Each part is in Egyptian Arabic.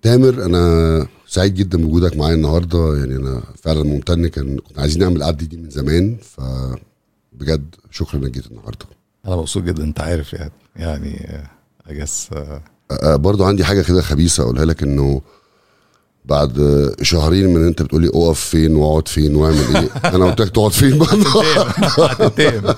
تامر انا سعيد جدا بوجودك معايا النهارده يعني انا فعلا ممتن كان كنا عايزين نعمل القعده دي من زمان ف بجد شكرا انك جيت النهارده انا مبسوط جدا انت عارف يعني يعني اجس أه برضو عندي حاجه كده خبيثه اقولها لك انه بعد شهرين من انت بتقولي اقف فين واقعد فين واعمل ايه انا قلت لك تقعد فين برضه هتتهم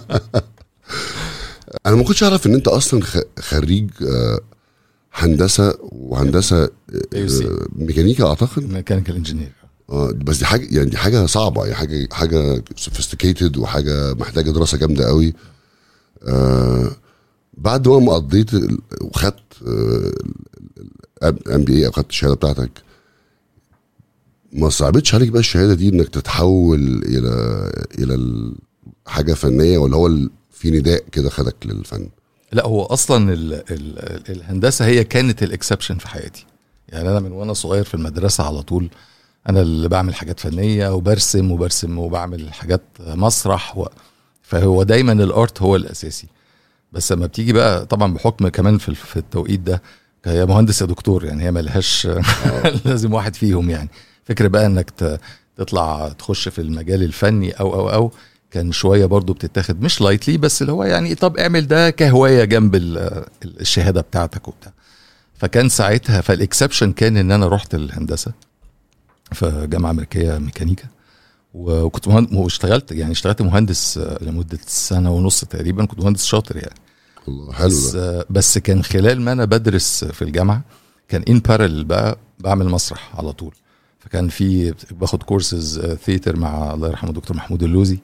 انا ما كنتش اعرف ان انت اصلا خ- خريج آه، هندسه وهندسه آه، AUC. ميكانيكا اعتقد ميكانيكال انجينير اه بس دي حاجه يعني دي حاجه صعبه يعني حاجه حاجه سوفيستيكيتد وحاجه محتاجه دراسه جامده قوي آه بعد ما قضيت ال- وخدت ام بي اي او خدت الشهاده بتاعتك ما صعبتش عليك بقى الشهاده دي انك تتحول الى الى ال- حاجه فنيه ولا هو ال- في نداء كده خدك للفن لا هو اصلا ال ال الهندسه هي كانت الاكسبشن في حياتي يعني انا من وانا صغير في المدرسه على طول انا اللي بعمل حاجات فنيه وبرسم وبرسم وبعمل حاجات مسرح و... فهو دايما الارت هو الاساسي بس لما بتيجي بقى طبعا بحكم كمان في في التوقيت ده هي مهندس يا دكتور يعني هي ملهاش لازم واحد فيهم يعني فكرة بقى انك ت- تطلع تخش في المجال الفني او او او كان شويه برضو بتتاخد مش لايتلي بس اللي هو يعني طب اعمل ده كهوايه جنب ال- الشهاده بتاعتك وبتاع فكان ساعتها فالاكسبشن كان ان انا رحت الهندسه في جامعه امريكيه ميكانيكا وكنت مهندس واشتغلت يعني اشتغلت مهندس آه، لمده سنه ونص تقريبا كنت مهندس شاطر يعني الله حلو بس, ده آه، بس كان خلال ما انا بدرس في الجامعه كان ان بارل بقى بعمل مسرح على طول فكان في باخد كورسز ثيتر مع الله يرحمه دكتور محمود اللوزي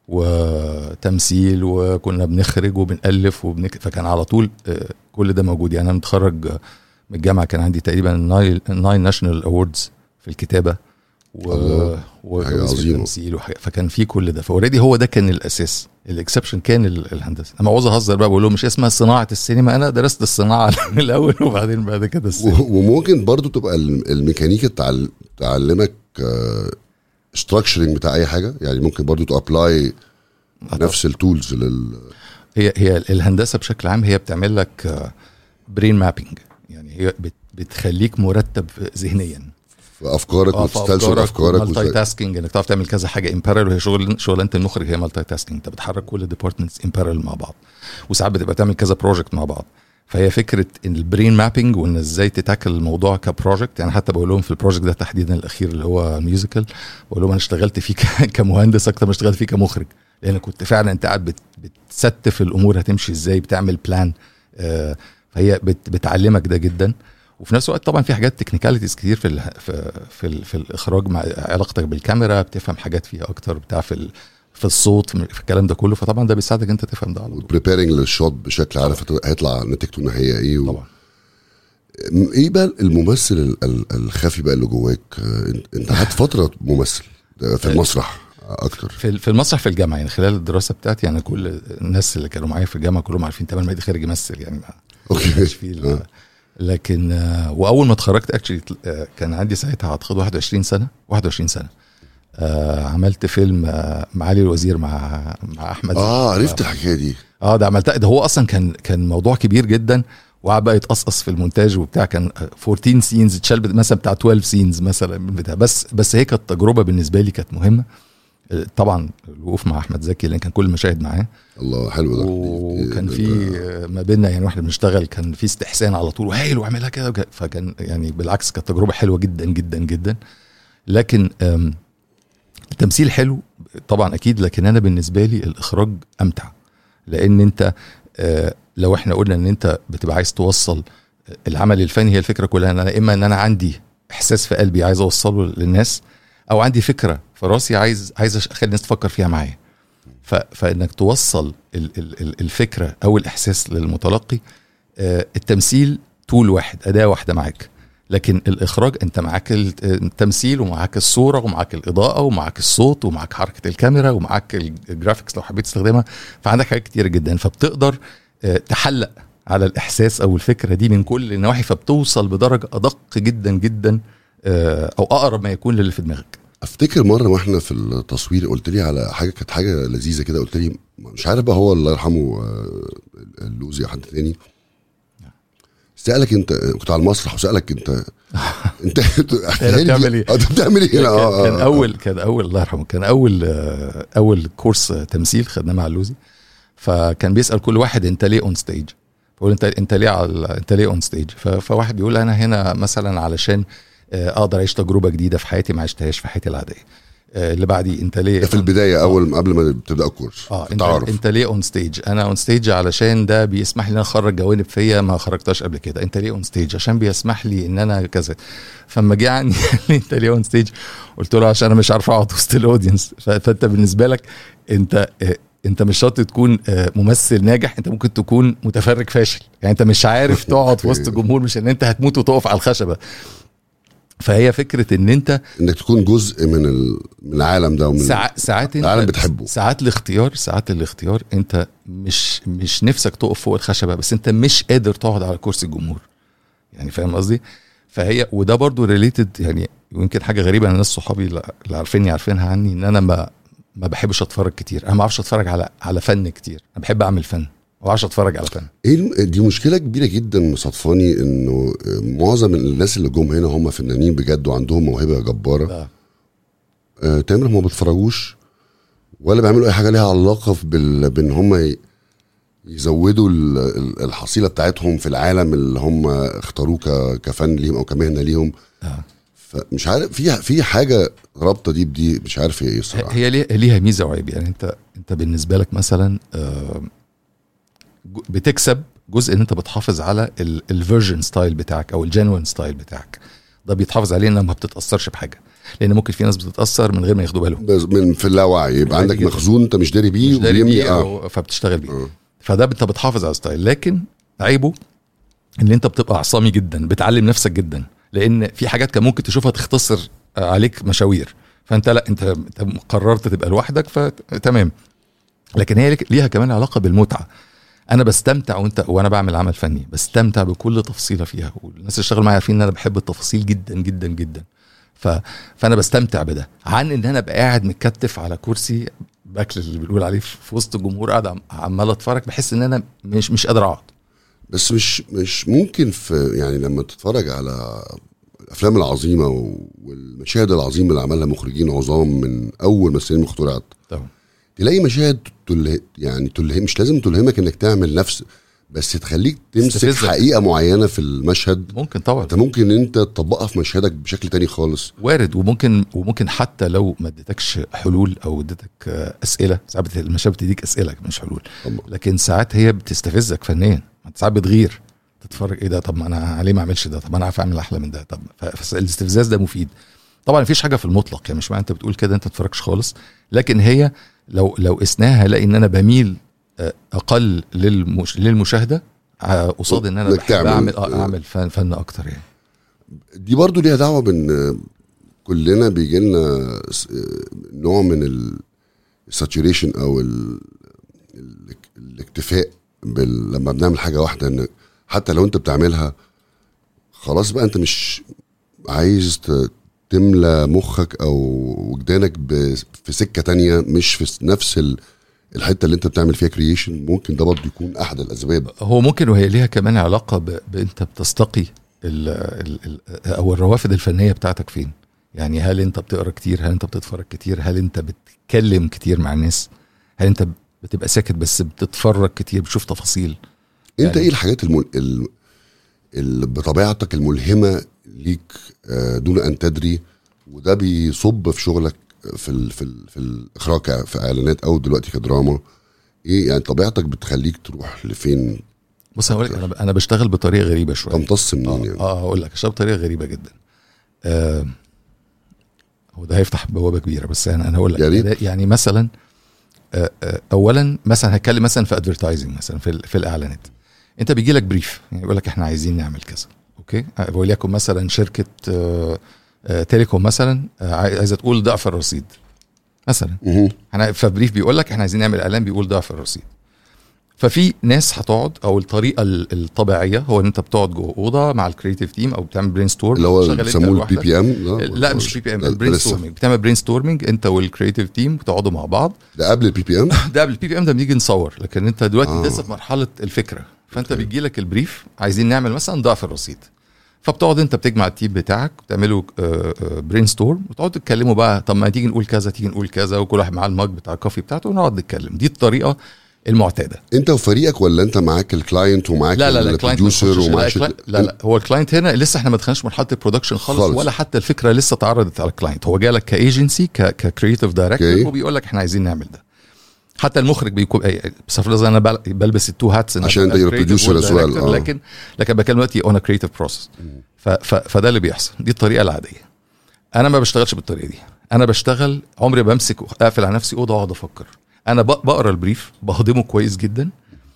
وتمثيل وكنا بنخرج وبنالف وبنك... فكان على طول آه، كل ده موجود يعني انا متخرج آه، من الجامعه كان عندي تقريبا ناين ناين ناشونال اووردز في الكتابه و... الله. وجوائز حاجة في عظيمة. التمثيل وحاجة فكان في كل ده فاوريدي هو ده كان الاساس الاكسبشن كان ال- الهندسه انا عاوز اهزر بقى بقول لهم مش اسمها صناعه السينما انا درست الصناعه من الاول وبعدين بعد كده السينما و- وممكن برضو تبقى ال- الميكانيكا تعل- تعلمك ستراكشرنج بتاع اي حاجه يعني ممكن برضو تابلاي نفس التولز لل هي هي الهندسه بشكل عام هي بتعمل لك برين مابينج يعني هي بت- بتخليك مرتب ذهنيا في افكارك اه في وتستلسل افكارك مالتي وازاي- تاسكينج انك تعرف تعمل كذا حاجه ان بارل وهي شغل شغلانه المخرج هي مالتي تاسكينج انت بتحرك كل الديبارتمنتس ان بارل مع بعض وساعات بتبقى تعمل كذا بروجكت مع بعض فهي فكره ان البرين مابينج وان ازاي تتاكل الموضوع كبروجكت يعني حتى بقول لهم في البروجكت ده تحديدا الاخير اللي هو ميوزيكال بقول لهم انا اشتغلت فيه ك- كمهندس اكتر ما اشتغلت فيه كمخرج لان كنت فعلا انت قاعد بت- بتستف الامور هتمشي ازاي بتعمل بلان آه فهي بت بتعلمك ده جدا وفي نفس الوقت طبعا في حاجات تكنيكاليتيز كتير في ال في في, ال في الاخراج مع علاقتك بالكاميرا بتفهم حاجات فيها اكتر بتاع في ال في الصوت في الكلام ده كله فطبعا ده بيساعدك انت تفهم ده على طول بريبيرنج للشوت بشكل عارف هيطلع نتيجته النهائيه ايه و... طبعا ايه بقى الممثل ال- ال- الخفي بقى اللي جواك آه، انت- انت قعدت فتره ممثل آه، في المسرح اكتر في في المسرح في الجامعه يعني خلال الدراسه بتاعتي يعني كل الناس اللي كانوا معايا في الجامعه كلهم عارفين تمام مهدي خارج يمثل يعني ما اوكي كانش فيه ال- آه. لكن آه، واول ما اتخرجت اكشلي كان عندي ساعتها اعتقد 21 سنه 21 سنه آه عملت فيلم آه معالي الوزير مع مع احمد اه عرفت الحكايه دي اه ده عملتها ده هو اصلا كان كان موضوع كبير جدا وقعد بقى يتقصقص في المونتاج وبتاع كان 14 سينز اتشال مثلا بتاع 12 سينز مثلا من بتاع بس بس هي كانت تجربه بالنسبه لي كانت مهمه آه، طبعا الوقوف مع احمد زكي لان كان كل المشاهد معاه الله حلو ده وكان دي- في آه، ما بيننا يعني واحنا بنشتغل كان في استحسان على طول وهايل واعملها كده وك- فكان يعني بالعكس كانت تجربه حلوه جدا جدا جدا لكن آم، التمثيل حلو طبعا اكيد لكن انا بالنسبه لي الاخراج امتع لان انت آه، لو احنا قلنا ان انت بتبقى عايز توصل العمل الفني هي الفكره كلها ان انا اما ان انا عندي احساس في قلبي عايز اوصله للناس او عندي فكره في راسي عايز عايز اخلي الناس تفكر فيها معايا ف- فانك توصل ال- ال- ال- الفكره او الاحساس للمتلقي آه، التمثيل طول واحد اداه واحده معاك لكن الاخراج انت معاك الت- التمثيل ومعاك الصوره ومعاك الاضاءه ومعاك الصوت ومعاك حركه الكاميرا ومعاك الجرافيكس لو حبيت تستخدمها فعندك حاجات كتير جدا فبتقدر آه، تحلق على الاحساس او الفكره دي من كل النواحي فبتوصل بدرجه ادق جدا جدا آه، او اقرب ما يكون للي في دماغك افتكر مره واحنا في التصوير قلت لي على حاجه كانت حاجه لذيذه كده قلت لي مش عارف بقى هو الله يرحمه آه، اللوزي او حد تاني سالك انت كنت على المسرح وسالك انت انت هنا بتعمل ايه؟ اه انت بتعمل ايه هنا كان, اه كان آه، اول كان اول الله يرحمه كان اول آه، اول كورس تمثيل خدناه مع اللوزي فكان بيسال كل واحد انت ليه اون ستيج بقول انت انت ليه على انت ليه اون ستيج فواحد بيقول انا هنا مثلا علشان آه، اقدر اعيش تجربه جديده في حياتي ما عشتهاش في حياتي العاديه آه، اللي بعدي انت ليه ده في البدايه اول قبل ما تبدا الكورس اه انت, التعارف انت ليه اون ستيج انا اون ستيج علشان ده بيسمح لي ان انا اخرج جوانب فيا ما خرجتهاش قبل كده انت ليه اون ستيج عشان بيسمح لي ان انا كذا فلما جه عني قال لي انت ليه اون ستيج قلت له عشان انا مش عارف اقعد وسط الاودينس ف- فانت بالنسبه لك انت آه، انت مش شرط تكون آه، ممثل ناجح انت ممكن تكون متفرج فاشل يعني انت مش عارف تقعد في وسط الجمهور مش ان انت هتموت وتقف على الخشبه فهي فكره ان انت انك تكون جزء من ال... من العالم ده ومن ساعات ساعات انت العالم بتحبه. ساعات الاختيار ساعات الاختيار انت مش مش نفسك تقف فوق الخشبه بس انت مش قادر تقعد على كرسي الجمهور يعني فاهم قصدي فهي وده برضو ريليتد يعني يمكن حاجه غريبه انا ناس صحابي اللي عارفيني عارفينها عني ان انا ما ما بحبش اتفرج كتير انا ما بعرفش اتفرج على على فن كتير انا بحب اعمل فن ما بعرفش اتفرج على فن ايه الم- دي مشكله كبيره جدا مصادفاني انه معظم الناس اللي جم هنا هم فنانين بجد وعندهم موهبه جباره ده آه تامر هم ما بيتفرجوش ولا بيعملوا اي حاجه ليها علاقه بال... بان هم ي... يزودوا ال- ال- الحصيله بتاعتهم في العالم اللي هم اختاروه ك... كفن ليهم او كمهنه ليهم آه. فمش عارف في في حاجه رابطه دي بدي مش عارف هي ايه الصراحه هي ليه- ليها ميزه وعيب يعني انت انت بالنسبه لك مثلا آه، جو- بتكسب جزء ان انت بتحافظ على الفيرجن ستايل بتاعك او الجنوين ستايل بتاعك ده بيتحافظ عليه انك ما بتتاثرش بحاجه لان ممكن في ناس بتتاثر من غير ما ياخدوا بالهم بس من في اللاوعي يبقى عادي عندك جدا. مخزون انت مش داري بيه مش داري وبيملي- بيه اه أو- فبتشتغل بيه آه. فده انت بتحافظ على ستايل لكن عيبه ان انت بتبقى عصامي جدا بتعلم نفسك جدا لان في حاجات كان ممكن تشوفها تختصر عليك مشاوير فانت لا انت انت قررت تبقى لوحدك فتمام لكن هي ليها كمان علاقه بالمتعه انا بستمتع وانت وانا بعمل عمل فني بستمتع بكل تفصيله فيها والناس اللي اشتغلوا معايا عارفين ان انا بحب التفاصيل جدا جدا جدا ف... فانا بستمتع بده عن ان انا ابقى قاعد متكتف على كرسي باكل اللي بنقول عليه في وسط الجمهور قاعد عم- عمال اتفرج بحس ان انا مش مش قادر اقعد بس مش مش ممكن في يعني لما تتفرج على الافلام العظيمه و- والمشاهد العظيمه اللي عملها مخرجين عظام من اول ما السينما اخترعت طبعا تلاقي مشاهد تله يعني تلهم مش لازم تلهمك انك تعمل نفس بس تخليك تمسك تستفزك. حقيقه معينه في المشهد ممكن طبعا انت ممكن ان انت تطبقها في مشهدك بشكل تاني خالص وارد وممكن وممكن حتى لو ما اديتكش حلول او اديتك آه، اسئله ساعات بت- المشاهد بتديك اسئله مش حلول طبعا لكن ساعات هي بتستفزك فنيا ما انت ساعات بتغير تتفرج ايه ده طب ما انا ليه ما اعملش ده طب ما انا عارف اعمل احلى من ده طب ف- فالاستفزاز ده مفيد طبعا مفيش حاجه في المطلق يعني مش معنى انت بتقول كده انت ما تتفرجش خالص لكن هي لو لو قسناها هلاقي ان انا بميل آه، اقل للمش للمشاهده آه، قصاد ان انا إنك بحب تعمل- اعمل آه، اعمل فن, فن اكتر يعني دي برضو ليها دعوه بان كلنا بيجي لنا نوع من الساتوريشن او ال ال الاكتفاء بال لما بنعمل حاجه واحده ان حتى لو انت بتعملها خلاص بقى انت مش عايز ت- تملى مخك او وجدانك ب- في سكه تانية مش في نفس ال- الحته اللي انت بتعمل فيها كرييشن ممكن ده برضه يكون احد الاسباب هو ممكن وهي ليها كمان علاقه ب... بانت بتستقي ال... ال... ال... او الروافد الفنيه بتاعتك فين يعني هل انت بتقرا كتير هل انت بتتفرج كتير هل انت بتتكلم كتير مع الناس هل انت بتبقى ساكت بس بتتفرج كتير بتشوف تفاصيل انت يعني- ايه الحاجات المل... ال... اللي بطبيعتك الملهمه ليك آه، دون ان تدري وده بيصب في شغلك في ال... في, ال... في الاخراج ك- في اعلانات او دلوقتي كدراما ايه يعني طبيعتك بتخليك تروح لفين بص هقول لك انا انا بشتغل بطريقه غريبه شويه تمتص اه منين يعني اه هقول لك بشتغل بطريقه غريبه جدا آه هو ده هيفتح بوابه كبيره بس يعني انا هقول لك يا ريت. ده- يعني مثلا آه آه اولا مثلا هتكلم مثلا في ادفرتايزنج مثلا في, ال- في الاعلانات انت بيجي لك بريف يعني يقول لك احنا عايزين نعمل كذا اوكي آه، وليكن مثلا شركه آه آه تيليكوم مثلا آه عاي- عايزه تقول ضعف الرصيد مثلا مهم. احنا فبريف بيقول لك احنا عايزين نعمل اعلان بيقول ضعف الرصيد ففي ناس هتقعد او الطريقه ال- الطبيعيه هو ان انت بتقعد جوه اوضه مع الكريتيف تيم او بتعمل برين ستورم اللي هو بيسموه البي بي ام لا مش بي بي ام برين ستورمنج بتعمل برين ستورمنج انت والكريتيف تيم بتقعدوا مع بعض ده قبل البي بي ام ده قبل البي بي ام ده بنيجي نصور لكن انت دلوقتي آه. لسه في مرحله الفكره فانت أوكي. بيجي لك البريف عايزين نعمل مثلا ضعف الرصيد فبتقعد انت بتجمع التيم بتاعك وتعملوا برين ستورم وتقعدوا تتكلموا بقى طب ما تيجي نقول كذا تيجي نقول كذا وكل واحد معاه المج بتاع الكافي بتاعته ونقعد نتكلم دي الطريقه المعتاده انت وفريقك ولا انت معاك الكلاينت ومعاك لا لا لا الكلاينت ما البروديوسر يخشش. لا, ومعاك الكلاينت- لا لا هو الكلاينت هنا لسه احنا ما دخلناش مرحله البرودكشن خالص, خالص. ولا حتى الفكره لسه اتعرضت على الكلاينت هو جالك كايجنسي ككريتيف دايركتور اوكي. وبيقول لك احنا عايزين نعمل ده حتى المخرج بيكون أي- بس افرض انا بل- بلبس التو هاتس إن عشان أبقى أنت you're creative producer as well. والdirector، آه. لكن لكن بتكلم دلوقتي اون كريتيف بروسس فده اللي بيحصل دي الطريقه العاديه انا ما بشتغلش بالطريقه دي انا بشتغل عمري ما بمسك اقفل على نفسي اوضه واقعد افكر انا بق- بقرا البريف بهضمه كويس جدا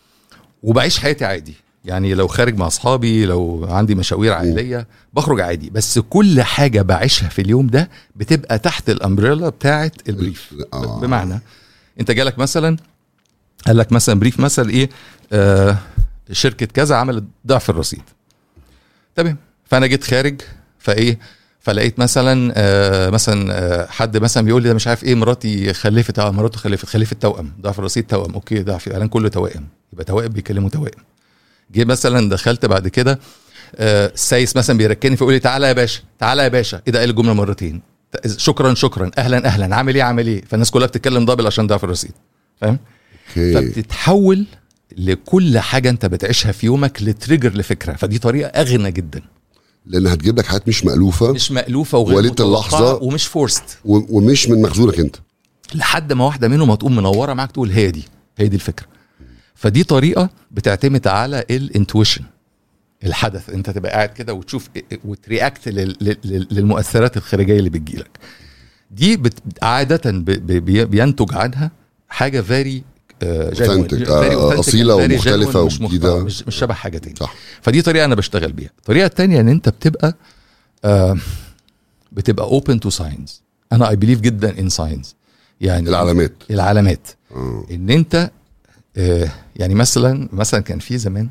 وبعيش حياتي عادي يعني لو خارج مع اصحابي لو عندي مشاوير عائليه بخرج عادي بس كل حاجه بعيشها في اليوم ده بتبقى تحت الامبريلا بتاعه البريف آه. بمعنى انت جالك مثلا قال لك مثلا بريف مثلا ايه آه شركه كذا عملت ضعف الرصيد تمام فانا جيت خارج فايه فلقيت مثلا آه مثلا آه حد مثلا بيقول لي ده مش عارف ايه مراتي خلفت اه مراته خلفت خلفت توأم ضعف الرصيد توأم اوكي ضعف الاعلان كله توائم يبقى توائم بيكلموا توائم جه مثلا دخلت بعد كده آه السايس مثلا بيركني فيقول لي تعالى يا باشا تعالى يا باشا ايه ده قال الجمله مرتين شكرا شكرا اهلا اهلا عامل ايه عامل ايه فالناس كلها بتتكلم دبل عشان ضعف الرصيد فاهم اوكي فبتتحول لكل حاجه انت بتعيشها في يومك لتريجر لفكره فدي طريقه اغنى جدا لان هتجيب لك حاجات مش مألوفه مش مألوفة وغير وليت متوقعة اللحظة. ومش فورست و- ومش من مخزونك انت لحد ما واحدة منهم هتقوم منورة معاك تقول هي دي هي دي الفكرة فدي طريقة بتعتمد على الانتويشن الحدث انت تبقى قاعد كده وتشوف وترياكت لل- لل- للمؤثرات الخارجية اللي بتجيلك دي بت عادة ب- ب- بي- بينتج عنها حاجة فيري Authentic، آه، أصيلة ومختلفة وجديدة. مش, مش شبه حاجة تاني صح فدي طريقه انا بشتغل بيها الطريقه التانية ان انت بتبقى آه بتبقى اوبن تو ساينس انا اي بليف جدا ان ساينس يعني العلامات العلامات آه. ان انت آه يعني مثلا مثلا كان في زمان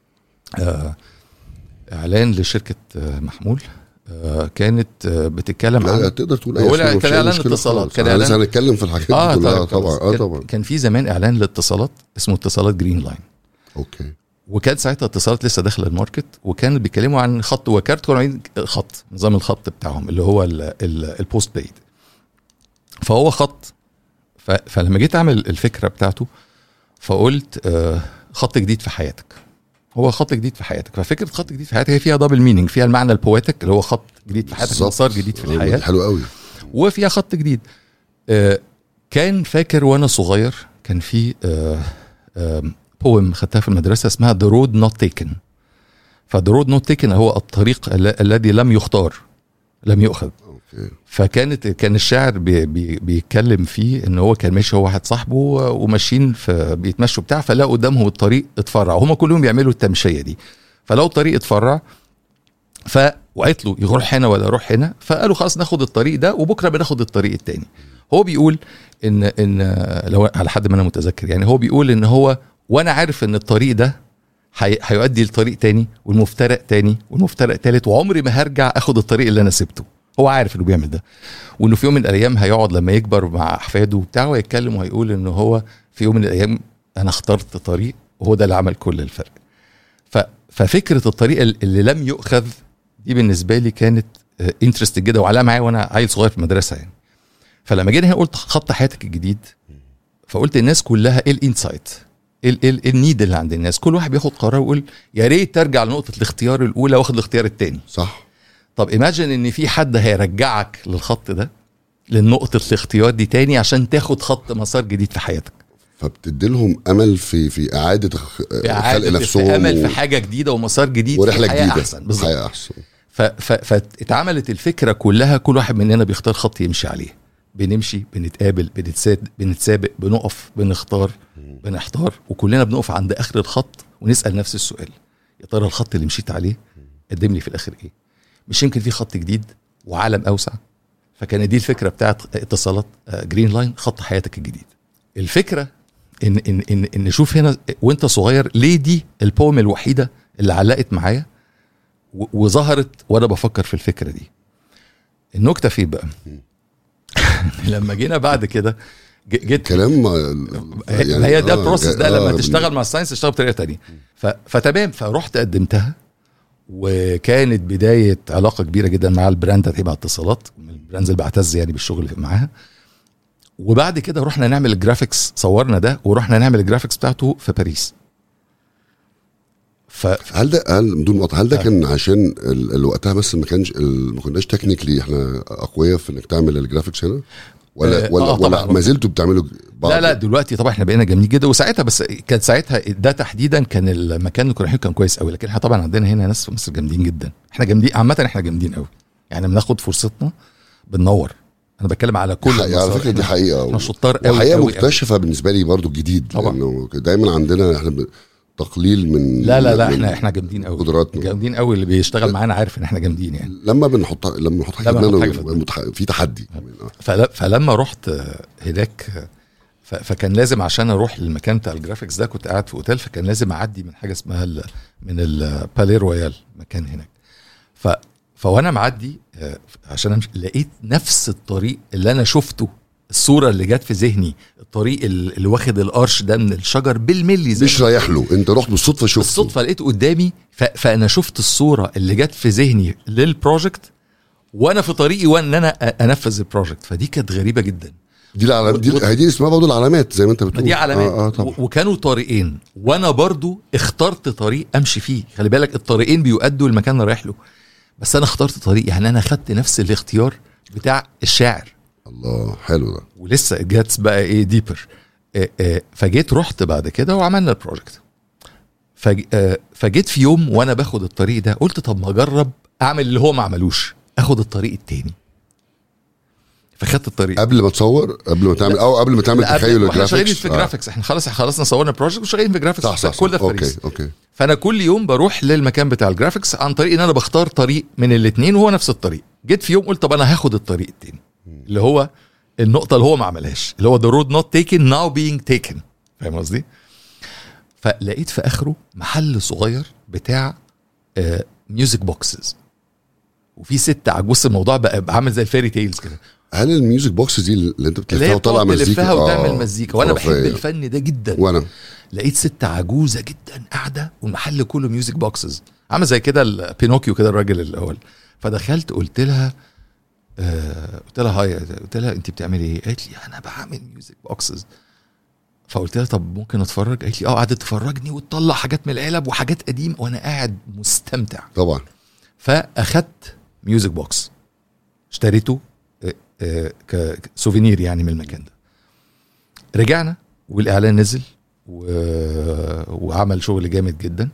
آه اعلان لشركه آه محمول آه كانت آه بتتكلم لا عن تقدر تقول هو اي لا، حاجة، كان مفيش أي إعلان مشكلة اتصالات، خالص. كان أنا لسه إعلان- هنتكلم في الحاجات اه دي كلها طبعا طبعا اه كان- طبعا كان في زمان اعلان لاتصالات اسمه اتصالات جرين لاين اوكي وكان ساعتها اتصالات لسه داخله الماركت وكانوا بيتكلموا عن خط وكارت كانوا عاملين خط نظام الخط بتاعهم اللي هو ال- ال- البوست بيد فهو خط ف- فلما جيت اعمل الفكره بتاعته فقلت آه، خط جديد في حياتك هو خط جديد في حياتك ففكره خط جديد في حياتك هي فيها دبل مينينج فيها المعنى البويتك اللي هو خط جديد في حياتك بالظبط. مسار جديد في آه، الحياه حلو قوي وفيها خط جديد آه، كان فاكر وانا صغير كان في بويم خدتها في المدرسه اسمها ذا رود نوت تيكن فذا رود نوت تيكن هو الطريق ال- الذي لم يختار لم يؤخذ اوكي فكانت كان الشاعر بي بي بيتكلم فيه ان هو كان ماشي هو واحد صاحبه وماشيين في بيتمشوا بتاع فلقوا قدامهم الطريق اتفرع وهم كلهم بيعملوا التمشيه دي فلقوا الطريق اتفرع ف وقالت له يروح هنا ولا يروح هنا فقالوا خلاص ناخد الطريق ده وبكره بناخد الطريق التاني هو بيقول ان ان لو على حد ما انا متذكر يعني هو بيقول ان هو وانا عارف ان الطريق ده هي- هيؤدي لطريق تاني والمفترق تاني والمفترق تالت وعمري ما هرجع اخد الطريق اللي انا سبته هو عارف انه بيعمل ده وانه في يوم من الايام هيقعد لما يكبر مع احفاده وبتاع ويتكلم وهيقول ان هو في يوم من الايام انا اخترت طريق وهو ده اللي عمل كل الفرق ف ففكره الطريق اللي لم يؤخذ دي بالنسبه لي كانت انترست جدا وعلقها معايا وانا عيل صغير في المدرسه يعني فلما جينا هنا قلت خط حياتك الجديد فقلت الناس كلها ايه الانسايت ايه ال- ال- النيد اللي عند الناس كل واحد بياخد قرار ويقول يا ريت ترجع لنقطه الاختيار الاولى واخد الاختيار الثاني صح طب ايماجن ان في حد هيرجعك للخط ده لنقطة الاختيار دي تاني عشان تاخد خط مسار جديد في حياتك فبتدي لهم امل في في اعاده خ- خلق إعادة نفسهم في امل و- في حاجة جديدة ومسار جديد ورحله في حياة جديده احسن بالظبط حياه احسن ف- ف- فاتعملت الفكرة كلها كل واحد مننا بيختار خط يمشي عليه بنمشي بنتقابل بنتساد بنتسابق بنقف بنختار بنحتار وكلنا بنقف عند اخر الخط ونسال نفس السؤال يا ترى الخط اللي مشيت عليه قدم لي في الاخر ايه مش يمكن في خط جديد وعالم اوسع فكانت دي الفكره بتاعت اتصالات آه، جرين لاين خط حياتك الجديد الفكره ان ان ان ان شوف هنا وانت صغير ليه دي البوم الوحيده اللي علقت معايا و- وظهرت وانا بفكر في الفكره دي النكته فين بقى لما جينا بعد كده ج- جيت كلام يعني ما هي ده آه، البروسيس ده آه، لما بن- تشتغل مع الساينس تشتغل بطريقه تانية ف... فتمام فرحت قدمتها وكانت بدايه علاقه كبيره جدا مع البراند بتاعتي مع اتصالات من البراندز اللي بعتز يعني بالشغل معاها وبعد كده رحنا نعمل الجرافيكس صورنا ده ورحنا نعمل الجرافيكس بتاعته في باريس ف... هل ده هل بدون مقاطعه هل ده آه. كان عشان ال- ال- وقتها مثلا ما كانش ال- ما كناش تكنيكلي احنا اقوياء في انك تعمل الجرافيكس هنا ولا آه، ولا آه، ولا طبعاً. ما زلتوا بتعملوا بعض لا لا دلوقتي طبعا احنا بقينا جامدين جدا وساعتها بس كان ساعتها ده تحديدا كان المكان اللي كنا رايحين كان كويس قوي لكن احنا طبعا عندنا هنا ناس في مصر جامدين جدا احنا جامدين عامه احنا جامدين قوي يعني بناخد فرصتنا بننور انا بتكلم على كل حقيقة على المسار. فكره دي إحنا- حقيقه احنا شطار قوي وحقيقه قوي قوي. مكتشفه بالنسبه لي برضو جديد طبعاً. لانه دايما عندنا احنا ب- تقليل من لا لا لا من احنا احنا جامدين قوي قدراتنا جامدين قوي اللي بيشتغل معانا عارف ان احنا جامدين يعني لما بنحط لما بنحط حاجه لما في بنحط دماغنا حاجة في بيبقى متح- في تحدي آه. فل- فلما رحت آه، هناك آه، ف- فكان لازم عشان اروح للمكان بتاع الجرافيكس ده كنت قاعد في اوتيل فكان لازم اعدي من حاجه اسمها ال- من البالي رويال مكان هناك ف فوانا معدي آه، عشان أمشي لقيت نفس الطريق اللي انا شفته الصوره اللي جت في ذهني الطريق ال- اللي واخد القرش ده من الشجر بالملي زي مش رايح له انت رحت بالصدفه شفته بالصدفه لقيته قدامي ف... فانا شفت الصوره اللي جت في ذهني للبروجكت وانا في طريقي وان انا أ- انفذ البروجكت فدي كانت غريبه جدا دي العلامات دي هي دي اسمها برضه العلامات زي ما انت بتقول دي علامات اه, آه طبعا و- وكانوا طريقين وانا برضو اخترت طريق امشي فيه خلي بالك الطريقين بيؤدوا المكان اللي رايح له بس انا اخترت طريق يعني انا خدت نفس الاختيار بتاع الشاعر الله حلو ده ولسه جاتس بقى ايه ديبر فجيت رحت بعد كده وعملنا البروجكت فج- آه، فجيت في يوم وانا باخد الطريق ده قلت طب ما اجرب اعمل اللي هو ما عملوش اخد الطريق التاني فخدت الطريق قبل ما تصور قبل ما تعمل او قبل ما تعمل لا، قبل- تخيل واحنا شغالين الجرافيكس في جرافيكس احنا خلاص خلصنا صورنا بروجكت وشغالين في جرافيكس صح صح, صح. كل ده في باريس اوكي اوكي فانا كل يوم بروح للمكان بتاع الجرافيكس عن طريق ان انا بختار طريق من الاثنين وهو نفس الطريق جيت في يوم قلت طب انا هاخد الطريق التاني اللي هو النقطه اللي هو ما عملهاش اللي هو the road not taken now being taken فاهم قصدي فلقيت في اخره محل صغير بتاع ميوزك بوكسز وفي ست عجوز الموضوع بقى بقى عامل زي الفيري تيلز كده هل الميوزك بوكس دي اللي انت اللي بتلفها هي وطلع بتقعد مزيكا تلفها وتعمل آه، مزيكا وانا بحب خرافية. الفن ده جدا وانا لقيت ست عجوزه جدا قاعده والمحل كله ميوزك بوكسز عامل زي كده البينوكيو كده الراجل الاول فدخلت قلت لها آه قلت لها هاي قلت لها انت بتعملي ايه؟ قالت لي انا بعمل ميوزك بوكسز فقلت لها طب ممكن اتفرج؟ قالت لي اه قعدت تفرجني وتطلع حاجات من العلب وحاجات قديمه وانا قاعد مستمتع طبعا فاخدت ميوزك بوكس اشتريته آه، آه، ك- كسوفينير يعني من المكان ده رجعنا والاعلان نزل و... وعمل شغل جامد جدا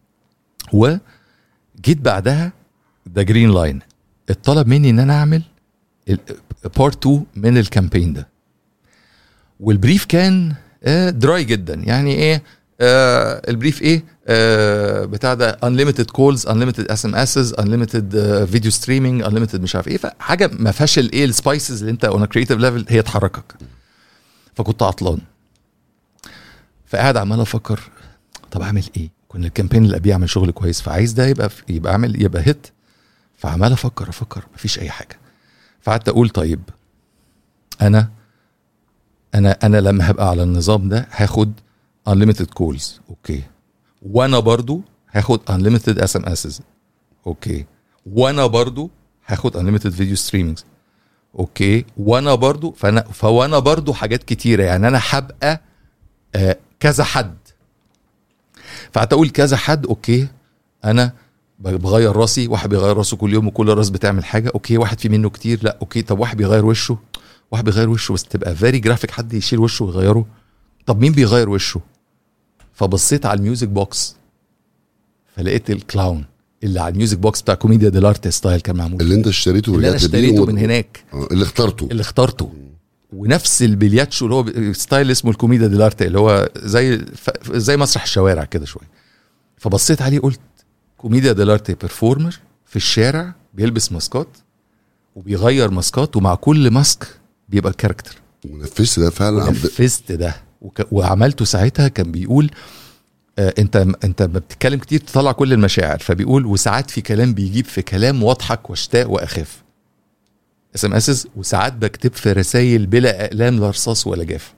وجيت بعدها ده جرين لاين اتطلب مني ان انا اعمل بارت 2 من الكامبين ده والبريف كان آه، دراي جدا يعني ايه آه البريف ايه آه بتاع ده unlimited calls unlimited اس ام اسز unlimited فيديو ستريمينج unlimited مش عارف ايه فحاجه ما فيهاش الايه السبايسز اللي انت اون كريتيف ليفل هي تحركك فكنت عطلان فقاعد عمال افكر طب اعمل ايه كنا الكامبين اللي قبليه عمل شغل كويس فعايز ده يبقى يبقى اعمل يبقى هيت فعمال افكر افكر مفيش اي حاجه فقعدت اقول طيب انا انا انا لما هبقى على النظام ده هاخد unlimited calls اوكي وانا برضو هاخد unlimited اس ام اسز اوكي وانا برضو هاخد unlimited فيديو ستريمينجز اوكي وانا برضو فانا فوانا برضو حاجات كتيره يعني انا هبقى آه كذا حد فقعدت اقول كذا حد اوكي انا بغير راسي واحد بيغير راسه كل يوم وكل راس بتعمل حاجه اوكي واحد في منه كتير لا اوكي طب واحد بيغير وشه واحد بيغير وشه بس تبقى فيري جرافيك حد يشيل وشه ويغيره طب مين بيغير وشه فبصيت على الميوزك بوكس فلقيت الكلاون اللي على الميوزك بوكس بتاع كوميديا ديلارت ستايل كان معمول اللي انت اشتريته اللي انا ورجعت بيه اشتريته و- من هناك آه، اللي اخترته اللي اخترته ونفس البلياتشو اللي هو ستايل اسمه الكوميديا ديلارتي اللي هو زي ف- زي مسرح الشوارع كده شويه فبصيت عليه قلت كوميديا ديلارتي بيرفورمر في الشارع بيلبس ماسكات وبيغير ماسكات ومع كل ماسك بيبقى كاركتر ونفذت ده فعلا عبد- نفذت ده وك... وعملته ساعتها كان بيقول آه انت انت ما بتتكلم كتير تطلع كل المشاعر فبيقول وساعات في كلام بيجيب في كلام واضحك واشتاق واخاف اس ام اسز وساعات بكتب في رسائل بلا اقلام لا رصاص ولا جاف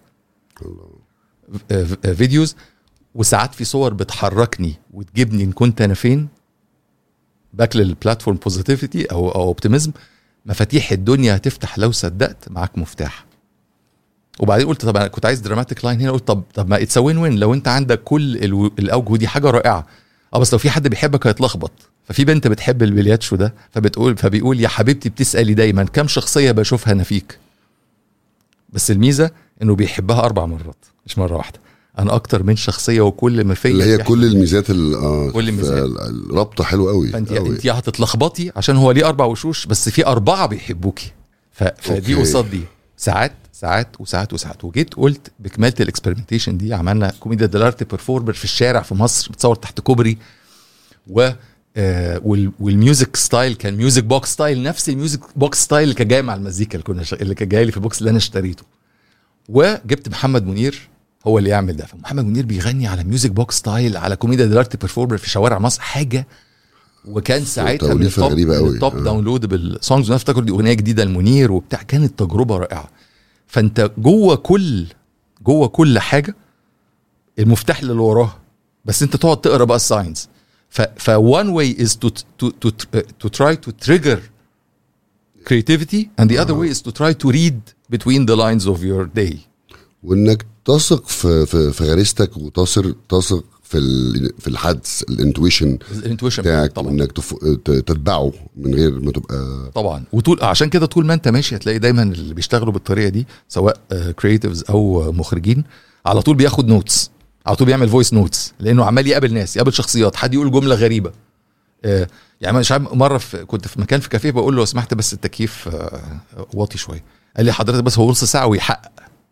آه، آه، فيديوز وساعات في صور بتحركني وتجيبني ان كنت انا فين باك للبلاتفورم بوزيتيفيتي او او اوبتيميزم مفاتيح الدنيا هتفتح لو صدقت معاك مفتاح وبعدين قلت طب انا كنت عايز دراماتيك لاين هنا قلت طب طب ما اتس وين وين لو انت عندك كل الو- الاوجه دي حاجه رائعه اه بس لو في حد بيحبك هيتلخبط ففي بنت بتحب البلياتشو ده فبتقول فبيقول يا حبيبتي بتسالي دايما كم شخصيه بشوفها انا فيك بس الميزه انه بيحبها اربع مرات مش مره واحده انا اكتر من شخصيه وكل ما فيا اللي هي بيحب- كل الميزات ال- اه كل الميزات. ف- الرابطه حلوه قوي فانت قوي. انت هتتلخبطي عشان هو ليه اربع وشوش بس في اربعه بيحبوكي ف... فدي أوكي. قصاد دي ساعات ساعات وساعات وساعات وجيت قلت بكماله الاكسبيرمنتيشن دي عملنا كوميديا دلارتي بيرفورمر في الشارع في مصر بتصور تحت كوبري و آه وال... والميوزك ستايل كان ميوزك بوكس ستايل نفس الميوزك بوكس ستايل اللي كان جاي مع المزيكا اللي كنا ش... اللي كان جاي لي في البوكس اللي انا اشتريته وجبت محمد منير هو اللي يعمل ده فمحمد منير بيغني على ميوزك بوكس ستايل على كوميديا دلارتي بيرفورمر في شوارع مصر حاجه وكان ساعتها من توليفة التوب غريبة من قوي. التوب آه. داونلودبل سونجز وانا افتكر دي اغنيه جديده لمنير وبتاع كانت تجربه رائعه فانت جوه كل جوه كل حاجه المفتاح اللي وراها بس انت تقعد تقرا بقى الساينز ف ف one way is to to to to try to trigger creativity and the other way is to try to read between the lines of your day وانك تثق في في, في غريزتك وتصر تثق في ال- في الحدس الانتويشن الانتويشن بتاعك طبعا وانك تف... ت- تتبعه من غير ما تبقى طبعا وطول عشان كده طول ما انت ماشي هتلاقي دايما اللي بيشتغلوا بالطريقه دي سواء كرييتيفز او آه، مخرجين على طول بياخد نوتس على طول بيعمل فويس نوتس لانه عمال يقابل ناس يقابل شخصيات حد يقول جمله غريبه آه، يعني مش عارف مره في كنت في مكان في كافيه بقول له لو سمحت بس التكييف آه، واطي شويه قال لي حضرتك بس هو نص ساعه ويحقق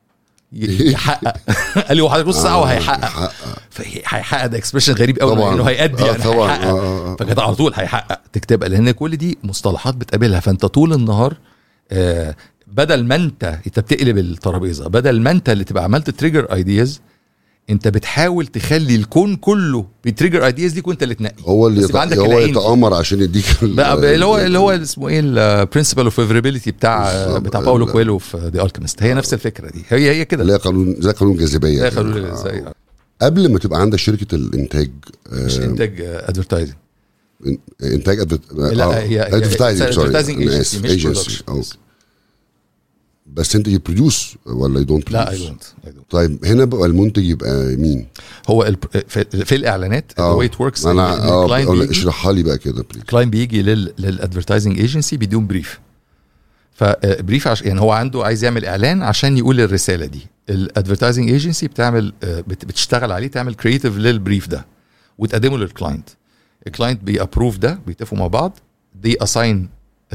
ي- يحقق قال لي هو حضرتك نص ساعه وهيحقق حقق. فهي- هيحقق ده اكسبريشن غريب قوي طبعا انه هيأدي آه يعني طبعا هيحقق. آه آه آه. فكانت على طول هيحقق تكتبها لان كل دي مصطلحات بتقابلها فانت طول النهار آه بدل ما انت انت بتقلب الترابيزه بدل ما انت اللي تبقى عملت تريجر ايدياز انت بتحاول تخلي الكون كله بتريجر ايدياز دي وانت اللي تنقي هو اللي بس يبقى يت... عندك هو العين دي. يتآمر عشان يديك ال- بقى اللي هو اللي هو اسمه ايه البرنسبل اوف فيفرابيلتي بتاع بالظبط. بتاع باولو ال- كويلو في ذا الكيمست هي نفس الفكره دي هي هي كده اللي هي قانون زي قانون الجاذبيه زي كده. قانون آه. زي قبل ما تبقى عندك شركه الانتاج مش آه، انتاج ادفرتايزنج انتاج أدفت... لا، هي- هي- ادفرتايزنج it's an advertising agency، مش production. بس انت بروديوس ولا يو دونت لا اي دونت طيب هنا بقى المنتج يبقى مين؟ هو ال- في, في الاعلانات آه. the way it works انا اه الكلاينت أقول- بيجي, اشرحها لي بقى كده بليز الكلاينت بيجي لل للادفرتايزنج ايجنسي بيديهم بريف فبريف عش... يعني هو عنده عايز يعمل اعلان عشان يقول الرساله دي الادفرتايزنج ايجنسي بتعمل آه، بت- بتشتغل عليه تعمل كرييتيف للبريف ده وتقدمه للكلاينت الكلاينت بيابروف ده بيتفقوا مع بعض دي اساين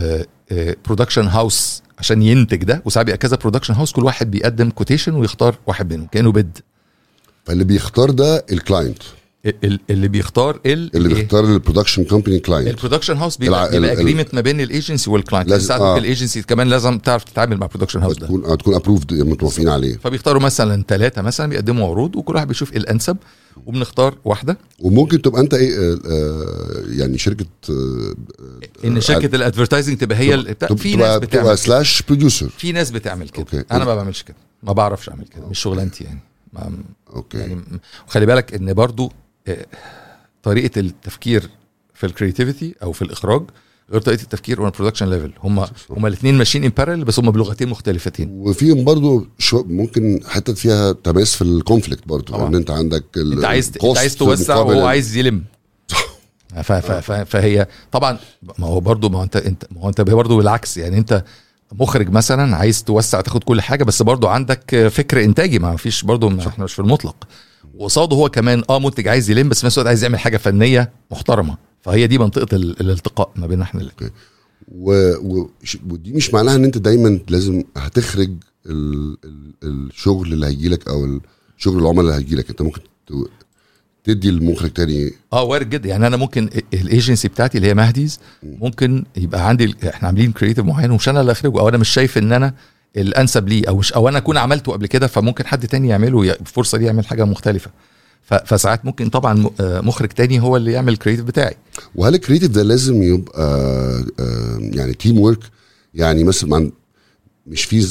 برودكشن هاوس عشان ينتج ده وساعات بيبقى كذا برودكشن هاوس كل واحد بيقدم كوتيشن ويختار واحد منهم كانه بيد فاللي بيختار ده الكلاينت ال- اللي بيختار ال اللي إيه؟ بيختار البرودكشن كومباني كلاينت البرودكشن هاوس بيبقى, الع- بيبقى ال- اجريمنت ما بين الايجنسي والكلاينت لازم- لازم آه. آه. الايجنسي كمان لازم تعرف تتعامل مع البرودكشن هاوس ده تكون تكون ابروفد متوافقين عليه فبيختاروا مثلا ثلاثه مثلا بيقدموا عروض وكل واحد بيشوف ايه الانسب وبنختار واحده وممكن تبقى انت ايه آه، آه، يعني شركه آه، ان شركه الادفرتايزنج تبقى هي ال- بتاع- تبقى في ناس تبقى بتعمل كده. سلاش بروديوسر في ناس بتعمل كده أوكي. انا ما بعملش كده ما بعرفش اعمل كده مش شغلانتي يعني ما اوكي يعني م- وخلي بالك ان برضو آه، طريقه التفكير في الكرياتيفيتي او في الاخراج غير طريقه التفكير اون برودكشن ليفل هم هم الاثنين ماشيين ان بارل بس هم بلغتين مختلفتين وفيهم برضو شو ممكن حتت فيها تماس في الكونفليكت برضو طبعا. ان انت عندك ال- انت عايز انت الcost عايز توسع مقابل وهو ال- عايز يلم ف ف ف فهي طبعا ما هو برضو ما هو انت انت ما هو انت برضو بالعكس يعني انت مخرج مثلا عايز توسع تاخد كل حاجه بس برضو عندك فكر انتاجي ما فيش برضو ما احنا مش في المطلق وقصاده هو كمان اه منتج عايز يلم بس في نفس الوقت عايز يعمل حاجه فنيه محترمه فهي دي منطقه ال- الالتقاء ما بين احنا الاتنين. و... و... ش- ودي مش معناها ان انت دايما لازم هتخرج ال... ال... الشغل اللي هيجي لك او ال- شغل العملاء اللي هيجي لك انت ممكن ت... تدي المخرج تاني اه وارد جدا يعني انا ممكن الايجنسي بتاعتي اللي هي مهديز ممكن يبقى عندي ال- احنا عاملين كريتيف معين ومش انا اللي اخرجه او انا مش شايف ان انا الانسب ليه او مش او انا اكون عملته قبل كده فممكن حد تاني يعمله ي- الفرصه دي يعمل حاجه مختلفه ف- فساعات ممكن طبعا م- آه، مخرج تاني هو اللي يعمل الكريتيف بتاعي وهل الكريتيف ده لازم يبقى آه، يعني تيم ورك يعني مثلا مع- مش في ز-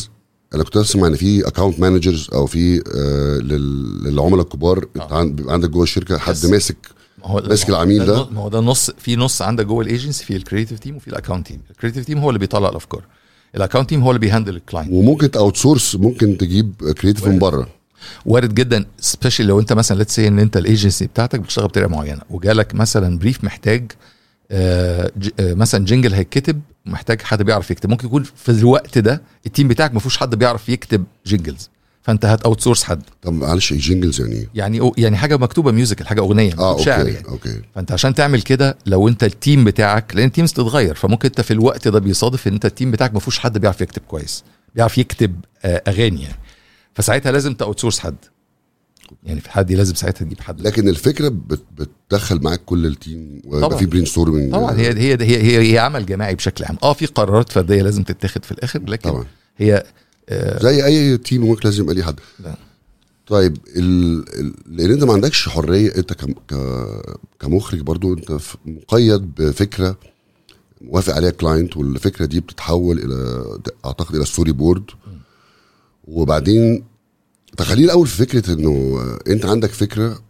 انا كنت اسمع ان في اكونت مانجرز او في آه لل- للعملاء الكبار انت عن- بيبقى عندك جوه الشركه حد بس. ماسك ما هو ماسك العميل ده. ما هو ده نص في نص عندك جوه الايجنسي في الكريتيف تيم وفي الاكونت تيم الكريتيف تيم هو اللي بيطلع الافكار الاكونت تيم هو اللي بيهندل الكلاينت وممكن اوت سورس ممكن تجيب كريتيف من بره وارد جدا سبيشال لو انت مثلا ليتس سي ان انت الايجنسي بتاعتك بتشتغل بطريقه معينه وجالك مثلا بريف محتاج آه، ج- آه، مثلا جنجل هيتكتب محتاج حد بيعرف يكتب ممكن يكون في الوقت ده التيم بتاعك ما فيهوش حد بيعرف يكتب جنجلز فانت هات اوت سورس حد طب معلش جينجلز يعني ايه؟ يعني يعني حاجه مكتوبه ميوزك حاجه اغنيه اه مكتوب شعر اوكي يعني اوكي فانت عشان تعمل كده لو انت التيم بتاعك لان التيمز تتغير فممكن انت في الوقت ده بيصادف ان انت التيم بتاعك ما فيهوش حد بيعرف يكتب كويس بيعرف يكتب آه، اغاني يعني فساعتها لازم تاوت سورس حد يعني في الحالة دي لازم ساعتها تجيب حد لكن الفكره بت بتدخل معاك كل التيم ويبقى طبعاً. في برين ستورمنج طبعا هي هي هي هي, هي عمل جماعي بشكل عام اه في قرارات فرديه لازم تتاخد في الاخر لكن طبعا هي آه زي اي تيم ممكن لازم يبقى ليه حد لا. طيب ال... ال... لان انت ما عندكش حريه انت كم... ك... كمخرج برضو انت ف- مقيد بفكره موافق عليها كلاينت والفكره دي بتتحول الى اعتقد الى ستوري بورد وبعدين تخليني الاول في فكره انه انت عندك فكره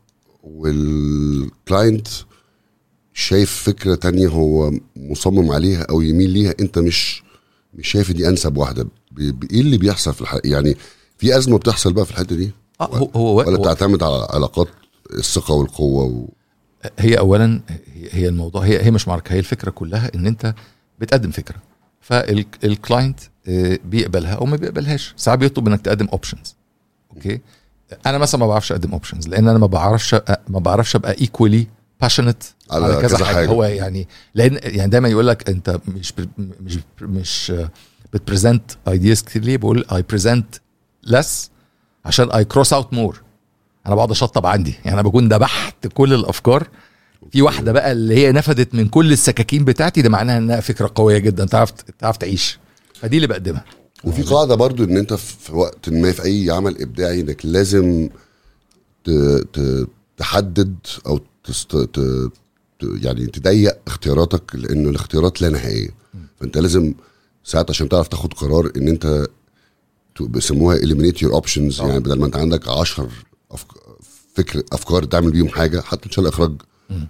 والكلاينت شايف فكره تانية هو مصمم عليها او يميل ليها انت مش مش شايف دي انسب واحده ب- ب- ايه اللي بيحصل في الحقيقه يعني في ازمه بتحصل بقى في الحته دي آه هو هو, ولا هو بتعتمد على علاقات الثقه والقوه و... هي اولا هي هي الموضوع هي هي مش معركه هي الفكره كلها ان انت بتقدم فكره فالكلاينت بيقبلها او ما بيقبلهاش ساعات بيطلب انك تقدم اوبشنز اوكي انا مثلا ما بعرفش اقدم اوبشنز لان انا ما بعرفش ما بعرفش ابقى ايكوالي باشنت على على, كذا, كذا حاجة. حاجة. هو يعني لان يعني دايما يقول لك انت مش ب- مش مش بتبريزنت ايدياز كتير ليه بقول اي بريزنت لس عشان اي كروس اوت مور انا بقعد اشطب عندي يعني انا بكون دبحت كل الافكار في واحده بقى اللي هي نفدت من كل السكاكين بتاعتي ده معناها انها فكره قويه جدا تعرف تعرف تعيش فدي اللي بقدمها وفي قاعده برضو ان انت في وقت ما في اي عمل ابداعي انك لازم ت... ت... تحدد او تست... ت... ت... يعني تضيق اختياراتك لان الاختيارات لا نهائيه فانت لازم ساعات عشان تعرف تاخد قرار ان انت ت- بيسموها eliminate your options طبعا. يعني بدل ما انت عندك 10 أفك... فكر افكار تعمل بيهم حاجه حتى ان شاء الله اخراج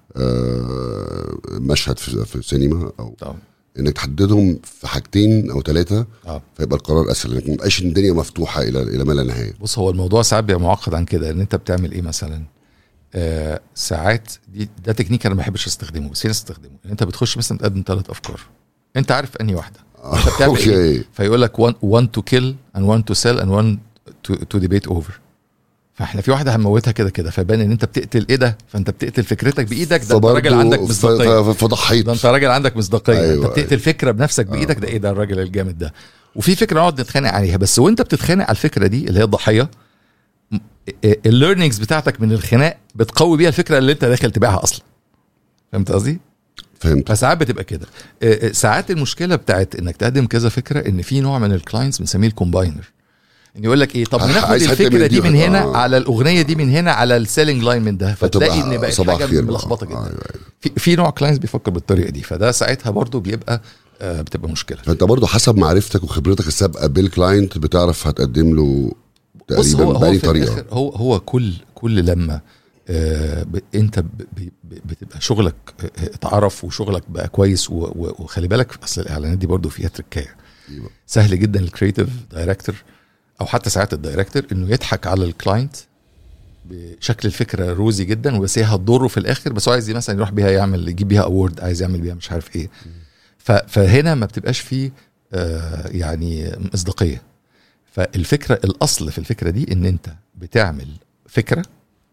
آه مشهد في, في سينما او طبعا انك تحددهم في حاجتين او ثلاثه اه فيبقى القرار اسهل انك ما يبقاش الدنيا مفتوحه الى الى ما لا نهايه بص هو الموضوع ساعات بيبقى معقد عن كده ان انت بتعمل ايه مثلا آه ساعات دي ده تكنيك انا ما بحبش استخدمه بس في ناس تستخدمه ان انت بتخش مثلا تقدم ثلاث افكار انت عارف انهي واحده انت بتعمل ايه اوكي فيقول لك one, one to kill and one to sell and one to, to debate over فاحنا في واحده هنموتها كده كده فيبان ان انت بتقتل ايه ده فانت بتقتل فكرتك بايدك ده انت فبرضه راجل عندك ف- مصداقيه ف- فضحيت ده انت راجل عندك مصداقيه أيوة، أيوة انت بتقتل فكره بنفسك بايدك ده ايه ده الراجل الجامد ده وفي فكره نقعد نتخانق عليها بس وانت بتتخانق على الفكره دي اللي هي الضحيه الليرنينجز بتاعتك من الخناق بتقوي بيها الفكره اللي انت داخل تبيعها اصلا فهمت قصدي؟ فهمت فساعات بتبقى كده آه، آه، ساعات المشكله بتاعت انك تقدم كذا فكره ان في نوع من الكلاينتس بنسميه الكومباينر ان يقول لك ايه طب عايز ناخد حتة الفكره من دي دي من هنا آه. على الاغنيه دي من هنا على السيلينج لاين من ده فتلاقي فتبقى ان بقت صباح حاجه خير بقى. ملخبطه جدا آه، أيوة، أيوة. في, في نوع كلاينتس بيفكر بالطريقه دي فده ساعتها برضو بيبقى آه بتبقى مشكله فانت برضو حسب معرفتك وخبرتك السابقه بالكلاينت بتعرف هتقدم له بص تقريبا هو هو بأي في طريقه الآخر هو هو كل كل لما آه ب- انت ب- ب- ب- بتبقى شغلك آه، اتعرف وشغلك بقى كويس و- و- وخلي بالك اصل الاعلانات دي برضو فيها تركايه أيوة. سهل جدا الكريتيف دايركتور او حتى ساعات الدايركتور انه يضحك على الكلاينت بشكل الفكره روزي جدا وبس هي هتضره في الاخر بس هو عايز مثلا يروح بيها يعمل يجيب بيها اوورد عايز يعمل بيها مش عارف ايه ف- فهنا ما بتبقاش فيه آه يعني مصداقيه فالفكره الاصل في الفكره دي ان انت بتعمل فكره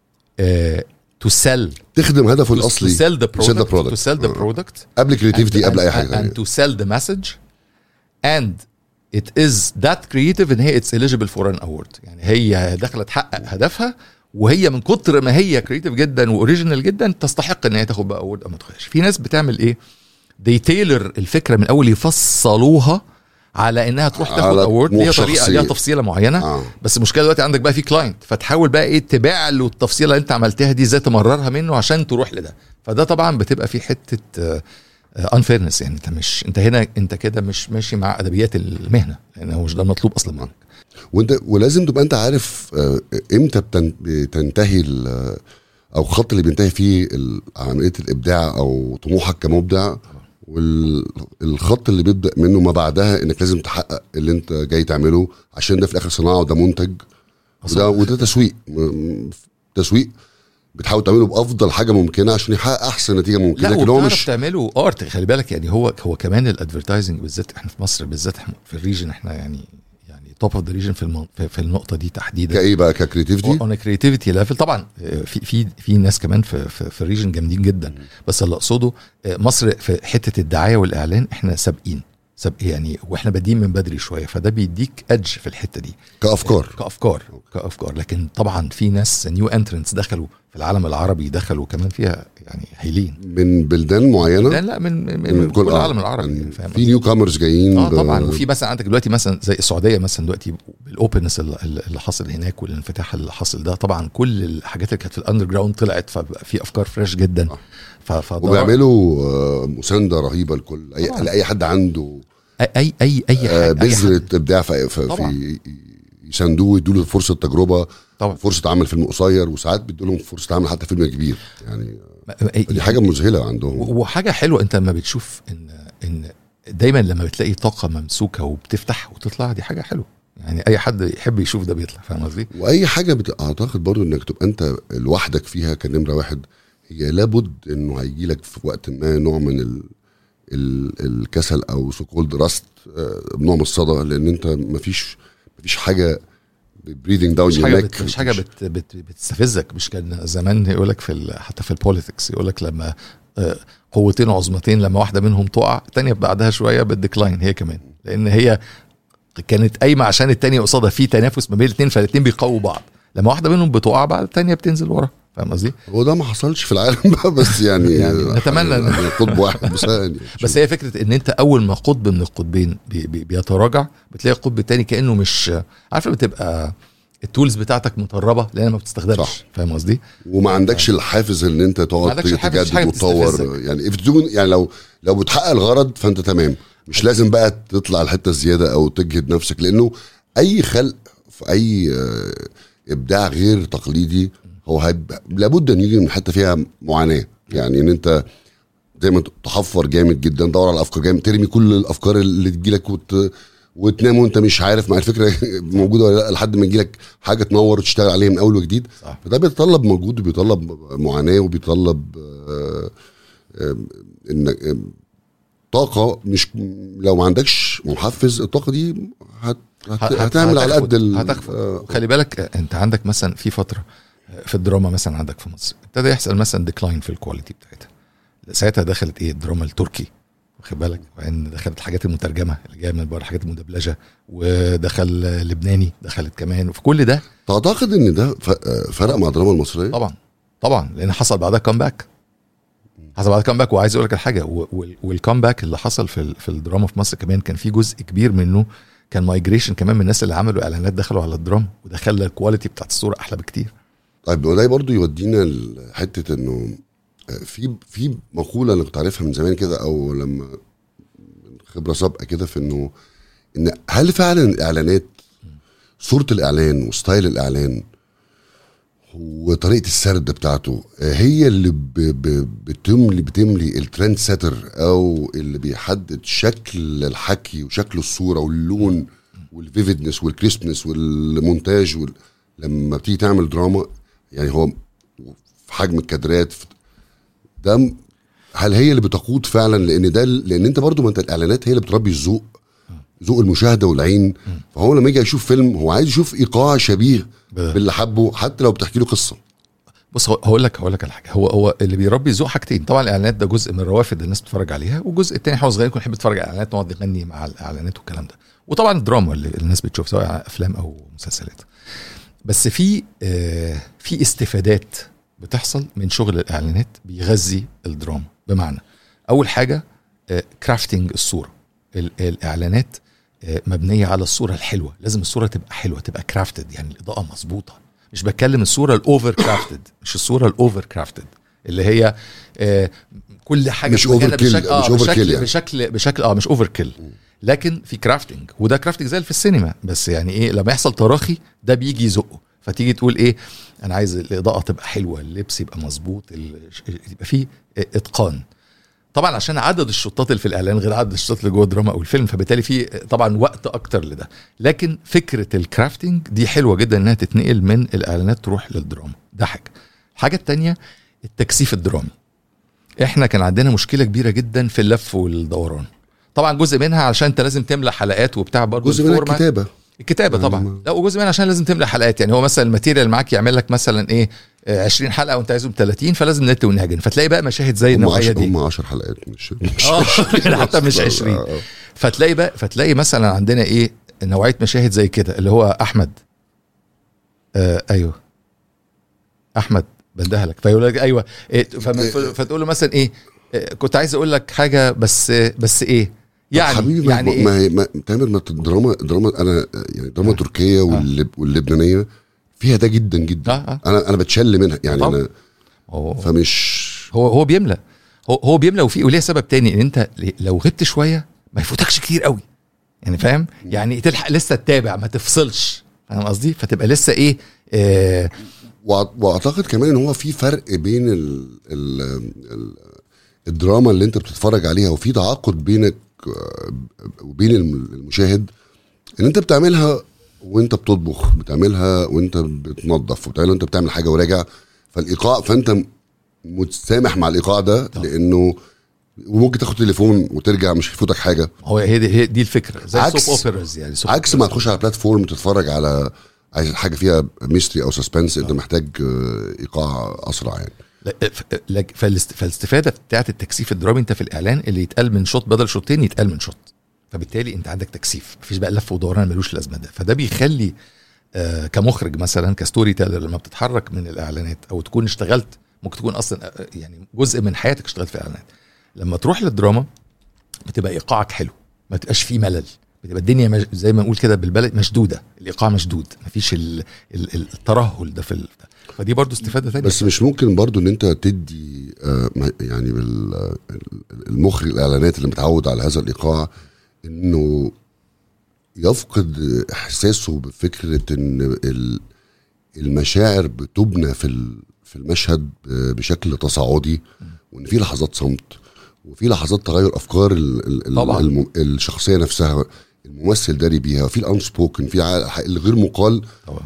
تو سيل تخدم هدفه to الاصلي sell the to sell the product to product. sell the آه. product قبل كريتيفيتي and- قبل اي and- حاجه and تانية. to sell the message and it is that creative ان هي it's eligible for an award يعني هي داخله تحقق هدفها وهي من كتر ما هي كريتيف جدا واوريجينال جدا تستحق ان هي تاخد بقى اوورد او ما تاخدش في ناس بتعمل ايه دي تيلر الفكره من اول يفصلوها على انها تروح تاخد على اوورد طموح ليها طريقه شخصي. ليها تفصيله معينه آه. بس المشكله دلوقتي عندك بقى في كلاينت فتحاول بقى ايه تبيع له التفصيله اللي انت عملتها دي ازاي تمررها منه عشان تروح لده فده طبعا بتبقى في حته آه، انفيرنس يعني انت مش انت هنا انت كده مش ماشي مع ادبيات المهنه لان هو مش ده المطلوب اصلا منك وانت ولازم تبقى انت عارف آه، امتى بتن- بتنتهي ال- او الخط اللي بينتهي فيه ال- عمليه الابداع او طموحك كمبدع والخط اللي بيبدا منه ما بعدها انك لازم تحقق اللي انت جاي تعمله عشان ده في الاخر صناعه وده منتج وده وده تسويق م- تسويق بتحاول تعمله بافضل حاجه ممكنه عشان يحقق احسن نتيجه ممكنه لا لكن هو وبتعرف مش تعمله ارت خلي بالك يعني هو هو كمان الادفرتايزنج بالذات احنا في مصر بالذات احنا في الريجن احنا يعني يعني توب اوف ذا ريجن في المن... في, في النقطه دي تحديدا كايه بقى ككريتيفيتي اون كريتيفيتي ليفل طبعا آه، في في في ناس كمان في في, في الريجن جامدين جدا بس اللي اقصده آه، مصر في حته الدعايه والاعلان احنا سابقين سابق يعني واحنا بادئين من بدري شويه فده بيديك ادج في الحته دي كافكار كافكار كافكار لكن طبعا في ناس نيو انترنتس دخلوا في العالم العربي دخلوا كمان فيها يعني هايلين من بلدان معينه لا لا من من, من كل آه، العالم العربي يعني يعني فاهم في نيو كامرز جايين اه ب- طبعا وفي مثلا عندك دلوقتي مثلا زي السعوديه مثلا دلوقتي بالاوبنس اللي, اللي حاصل هناك والانفتاح اللي حاصل ده طبعا كل الحاجات اللي كانت في الاندر جراوند طلعت فبقى في افكار فريش جدا آه. ف- فده وبيعملوا آه، مسانده رهيبه لكل اي طبعاً. لاي حد عنده اي اي اي, أي آه، حاجه أي بذره حد. ابداع في, في, طبعاً. في يساندوه يدوا له فرصه تجربه طبعا فرصه عمل فيلم قصير وساعات بيدوا لهم فرصه عمل حتى فيلم كبير يعني ما- دي حاجه مذهله عندهم و- وحاجه حلوه انت لما بتشوف ان ان دايما لما بتلاقي طاقه ممسوكه وبتفتح وتطلع دي حاجه حلوه يعني اي حد يحب يشوف ده بيطلع فاهم قصدي؟ واي حاجه بت... اعتقد برضو انك تبقى انت لوحدك فيها كنمره واحد هي لابد انه هيجي لك في وقت ما نوع من ال... ال... الكسل او سو راست نوع من الصدى لان انت مفيش مفيش حاجه بريدنج داون مش يور حاجه نيك بت... مش حاجه بت... بت... بتستفزك مش كان زمان يقول لك في ال... حتى في البوليتكس يقول لك لما آه، قوتين عظمتين لما واحده منهم تقع الثانيه بعدها شويه بتديكلاين هي كمان لان هي كانت قايمه عشان الثانيه قصادها في تنافس ما بين الاثنين فالاثنين بيقووا بعض لما واحده منهم بتقع بعد الثانيه بتنزل ورا فاهم قصدي؟ هو ده ما حصلش في العالم بقى بس يعني, يعني نتمنى إن- يعني قطب واحد بس يعني بس هي فكره ان انت اول ما قطب من القطبين بي بي بيتراجع بتلاقي القطب الثاني كانه مش عارف لما بتبقى التولز بتاعتك مطربه لان ما بتستخدمش صح. فاهم قصدي؟ وما عندكش الحافز ان انت ما تقعد عندكش الحافز، مفيش حاجة تجدد وتطور بتستفزك. يعني if doing- يعني لو لو بتحقق الغرض فانت تمام مش لازم بقى تطلع الحته الزياده او تجهد نفسك لانه اي خلق في اي آه، ابداع غير تقليدي هو هيبقى لابد ان يجي من حته فيها معاناه يعني ان انت زي ما تحفر جامد جدا دور على افكار جامد ترمي كل الافكار اللي تجيلك وت... وتنام وانت مش عارف مع الفكره موجوده ولا لا لحد ما يجيلك حاجه تنور وتشتغل عليها من اول وجديد صح. فده بيتطلب مجهود وبيتطلب معاناه وبيتطلب آه، آه، انك آه، طاقه مش لو ما عندكش محفز الطاقه دي هت... هت... هت- هتعمل على هتخفض- قد ال... هتخفض. آه، خلي بالك آه، انت عندك مثلا في فتره آه، في الدراما مثلا عندك في مصر ابتدى يحصل مثلا ديكلاين في الكواليتي بتاعتها ساعتها دخلت ايه الدراما التركي واخد بالك وبعدين دخلت الحاجات المترجمه اللي جايه من بره الحاجات المدبلجه ودخل آه، لبناني دخلت كمان وفي كل ده تعتقد ان ده ف- آه، فرق مع الدراما المصريه؟ طبعا طبعا لان حصل بعدها كامباك حصل بعدها كامباك وعايز اقول لك الحاجه والكامباك اللي حصل في ال- في الدراما في مصر كمان كان في جزء كبير منه كان مايجريشن كمان من الناس اللي عملوا اعلانات دخلوا على الدراما وده خلى الكواليتي بتاعت الصوره احلى بكتير طيب وده برضو يودينا لحته انه آه، في في مقوله انا كنت عارفها من زمان كده او لما من خبره سابقه كده في انه ان هل فعلا الاعلانات صوره الاعلان وستايل الاعلان وطريقه السرد بتاعته آه، هي اللي ب- ب- بتملي بتملي الترند سيتر او اللي بيحدد شكل الحكي وشكل الصوره واللون والفيفيدنس والكريسبنس والمونتاج وال... لما بتيجي تعمل دراما يعني هو في حجم الكادرات في- ده م- هل هي اللي بتقود فعلا لان ده لان انت برضو ما انت الاعلانات هي اللي بتربي الذوق ذوق المشاهده والعين فهو لما يجي يشوف فيلم هو عايز يشوف ايقاع شبيه بده. باللي حبه حتى لو بتحكي له قصه بص هو- هقول لك هقول لك على حاجه هو هو اللي بيربي ذوق حاجتين طبعا الاعلانات ده جزء من الروافد اللي الناس بتتفرج عليها والجزء الثاني احنا صغيرين كنا نحب نتفرج على اعلانات نقعد نغني مع الاعلانات والكلام ده وطبعا الدراما اللي الناس بتشوف سواء على افلام او مسلسلات بس في آه في استفادات بتحصل من شغل الاعلانات بيغذي الدراما بمعنى اول حاجه آه كرافتنج الصوره ال- الاعلانات آه مبنيه على الصوره الحلوه لازم الصوره تبقى حلوه تبقى كرافتد يعني الاضاءه مظبوطه مش بتكلم الصوره الاوفر كرافتد مش الصوره الاوفر كرافتد اللي هي آه كل حاجه مش في مكانها overkill، بشكل اه مش overkill بشكل, يعني. بشكل بشكل اه مش اوفر كيل لكن في كرافتنج وده كرافتنج زي اللي في السينما بس يعني ايه لما يحصل تراخي ده بيجي يزقه فتيجي تقول ايه انا عايز الاضاءه تبقى حلوه اللبس يبقى مظبوط ال- يبقى فيه اتقان طبعا عشان عدد الشطات اللي في الاعلان غير عدد الشطات اللي جوه الدراما او الفيلم فبالتالي في طبعا وقت اكتر لده لكن فكره الكرافتنج دي حلوه جدا انها تتنقل من الاعلانات تروح للدراما ده حاجه الحاجه التانية التكثيف الدرامي احنا كان عندنا مشكله كبيره جدا في اللف والدوران طبعا جزء منها عشان انت لازم تملى حلقات وبتاع برضه جزء من الفورمات. الكتابه الكتابه يعني طبعا ما- لا وجزء منها عشان لازم تملى حلقات يعني هو مثلا الماتيريال اللي معاك يعمل لك مثلا ايه آه، 20 حلقه وانت عايزهم 30 فلازم نت ونهجن فتلاقي بقى مشاهد زي هم النوعيه 10 دي هم 10 حلقات مش مش اه 20 حتى مش آه، 20 آه، آه. فتلاقي بقى فتلاقي مثلا عندنا ايه نوعيه مشاهد زي كده اللي هو احمد آه ايوه احمد بندهلك فيقول لك ايوه إيه فم- ف- فتقول له مثلا ايه آه، كنت عايز اقول لك حاجه بس بس ايه يعني حبيبي ما- يعني ما ايه هي ما تامر ما الدراما الدراما انا يعني الدراما التركيه واللب واللبنانيه فيها ده جدا جدا آه، آه. انا انا بتشل منها يعني طبعا. انا هو فمش هو هو بيملى هو هو بيملى وفي وليه سبب تاني ان انت لو غبت شويه ما يفوتكش كتير قوي يعني فاهم يعني تلحق لسه تتابع ما تفصلش فاهم قصدي فتبقى لسه ايه آه وأع- واعتقد كمان ان هو في فرق بين ال ال ال الدراما اللي انت بتتفرج عليها وفي تعاقد بينك آه، وبين الم- المشاهد ان انت بتعملها وانت بتطبخ بتعملها وانت بتنظف وبتعملها وانت بتعمل حاجه وراجع فالايقاع فانت متسامح مع الايقاع ده لانه وممكن تاخد تليفون وترجع مش هيفوتك حاجه هو هي دي, هي دي الفكره زي عكس- سوب اوبرز يعني soap عكس ما تخش على بلاتفورم تتفرج على عايز حاجه فيها ميستري او سسبنس انت محتاج آه، ايقاع اسرع يعني لا، ف- لك- فالاست- فالاستفاده بتاعت التكثيف الدرامي انت في الاعلان اللي يتقال من شوط بدل شوطين يتقال من شوط فبالتالي انت عندك تكثيف مفيش بقى لف ودوران ملوش لازمه ده فده بيخلي آه كمخرج مثلا كستوري تيلر لما بتتحرك من الاعلانات او تكون اشتغلت ممكن تكون اصلا آه، يعني جزء من حياتك اشتغلت في اعلانات لما تروح للدراما بتبقى ايقاعك حلو ما تبقاش فيه ملل بتبقى الدنيا مج... زي ما نقول كده بالبلد مشدوده الايقاع مشدود مفيش ال... ال... ال- الترهل ده في ال... فدي برضو استفاده ثانيه بس مش ممكن برضو ان انت تدي آه، ما- يعني بال- ال- المخرج الاعلانات اللي متعود على هذا الايقاع انه يفقد احساسه بفكره ان ال- المشاعر بتبنى في ال- في المشهد ب- بشكل تصاعدي وان في لحظات صمت وفي لحظات تغير افكار ال- ال- ال- طبعاً. الم- الشخصيه نفسها الممثل داري بيها وفي الانسبوكن في ع- الغير مقال طبعا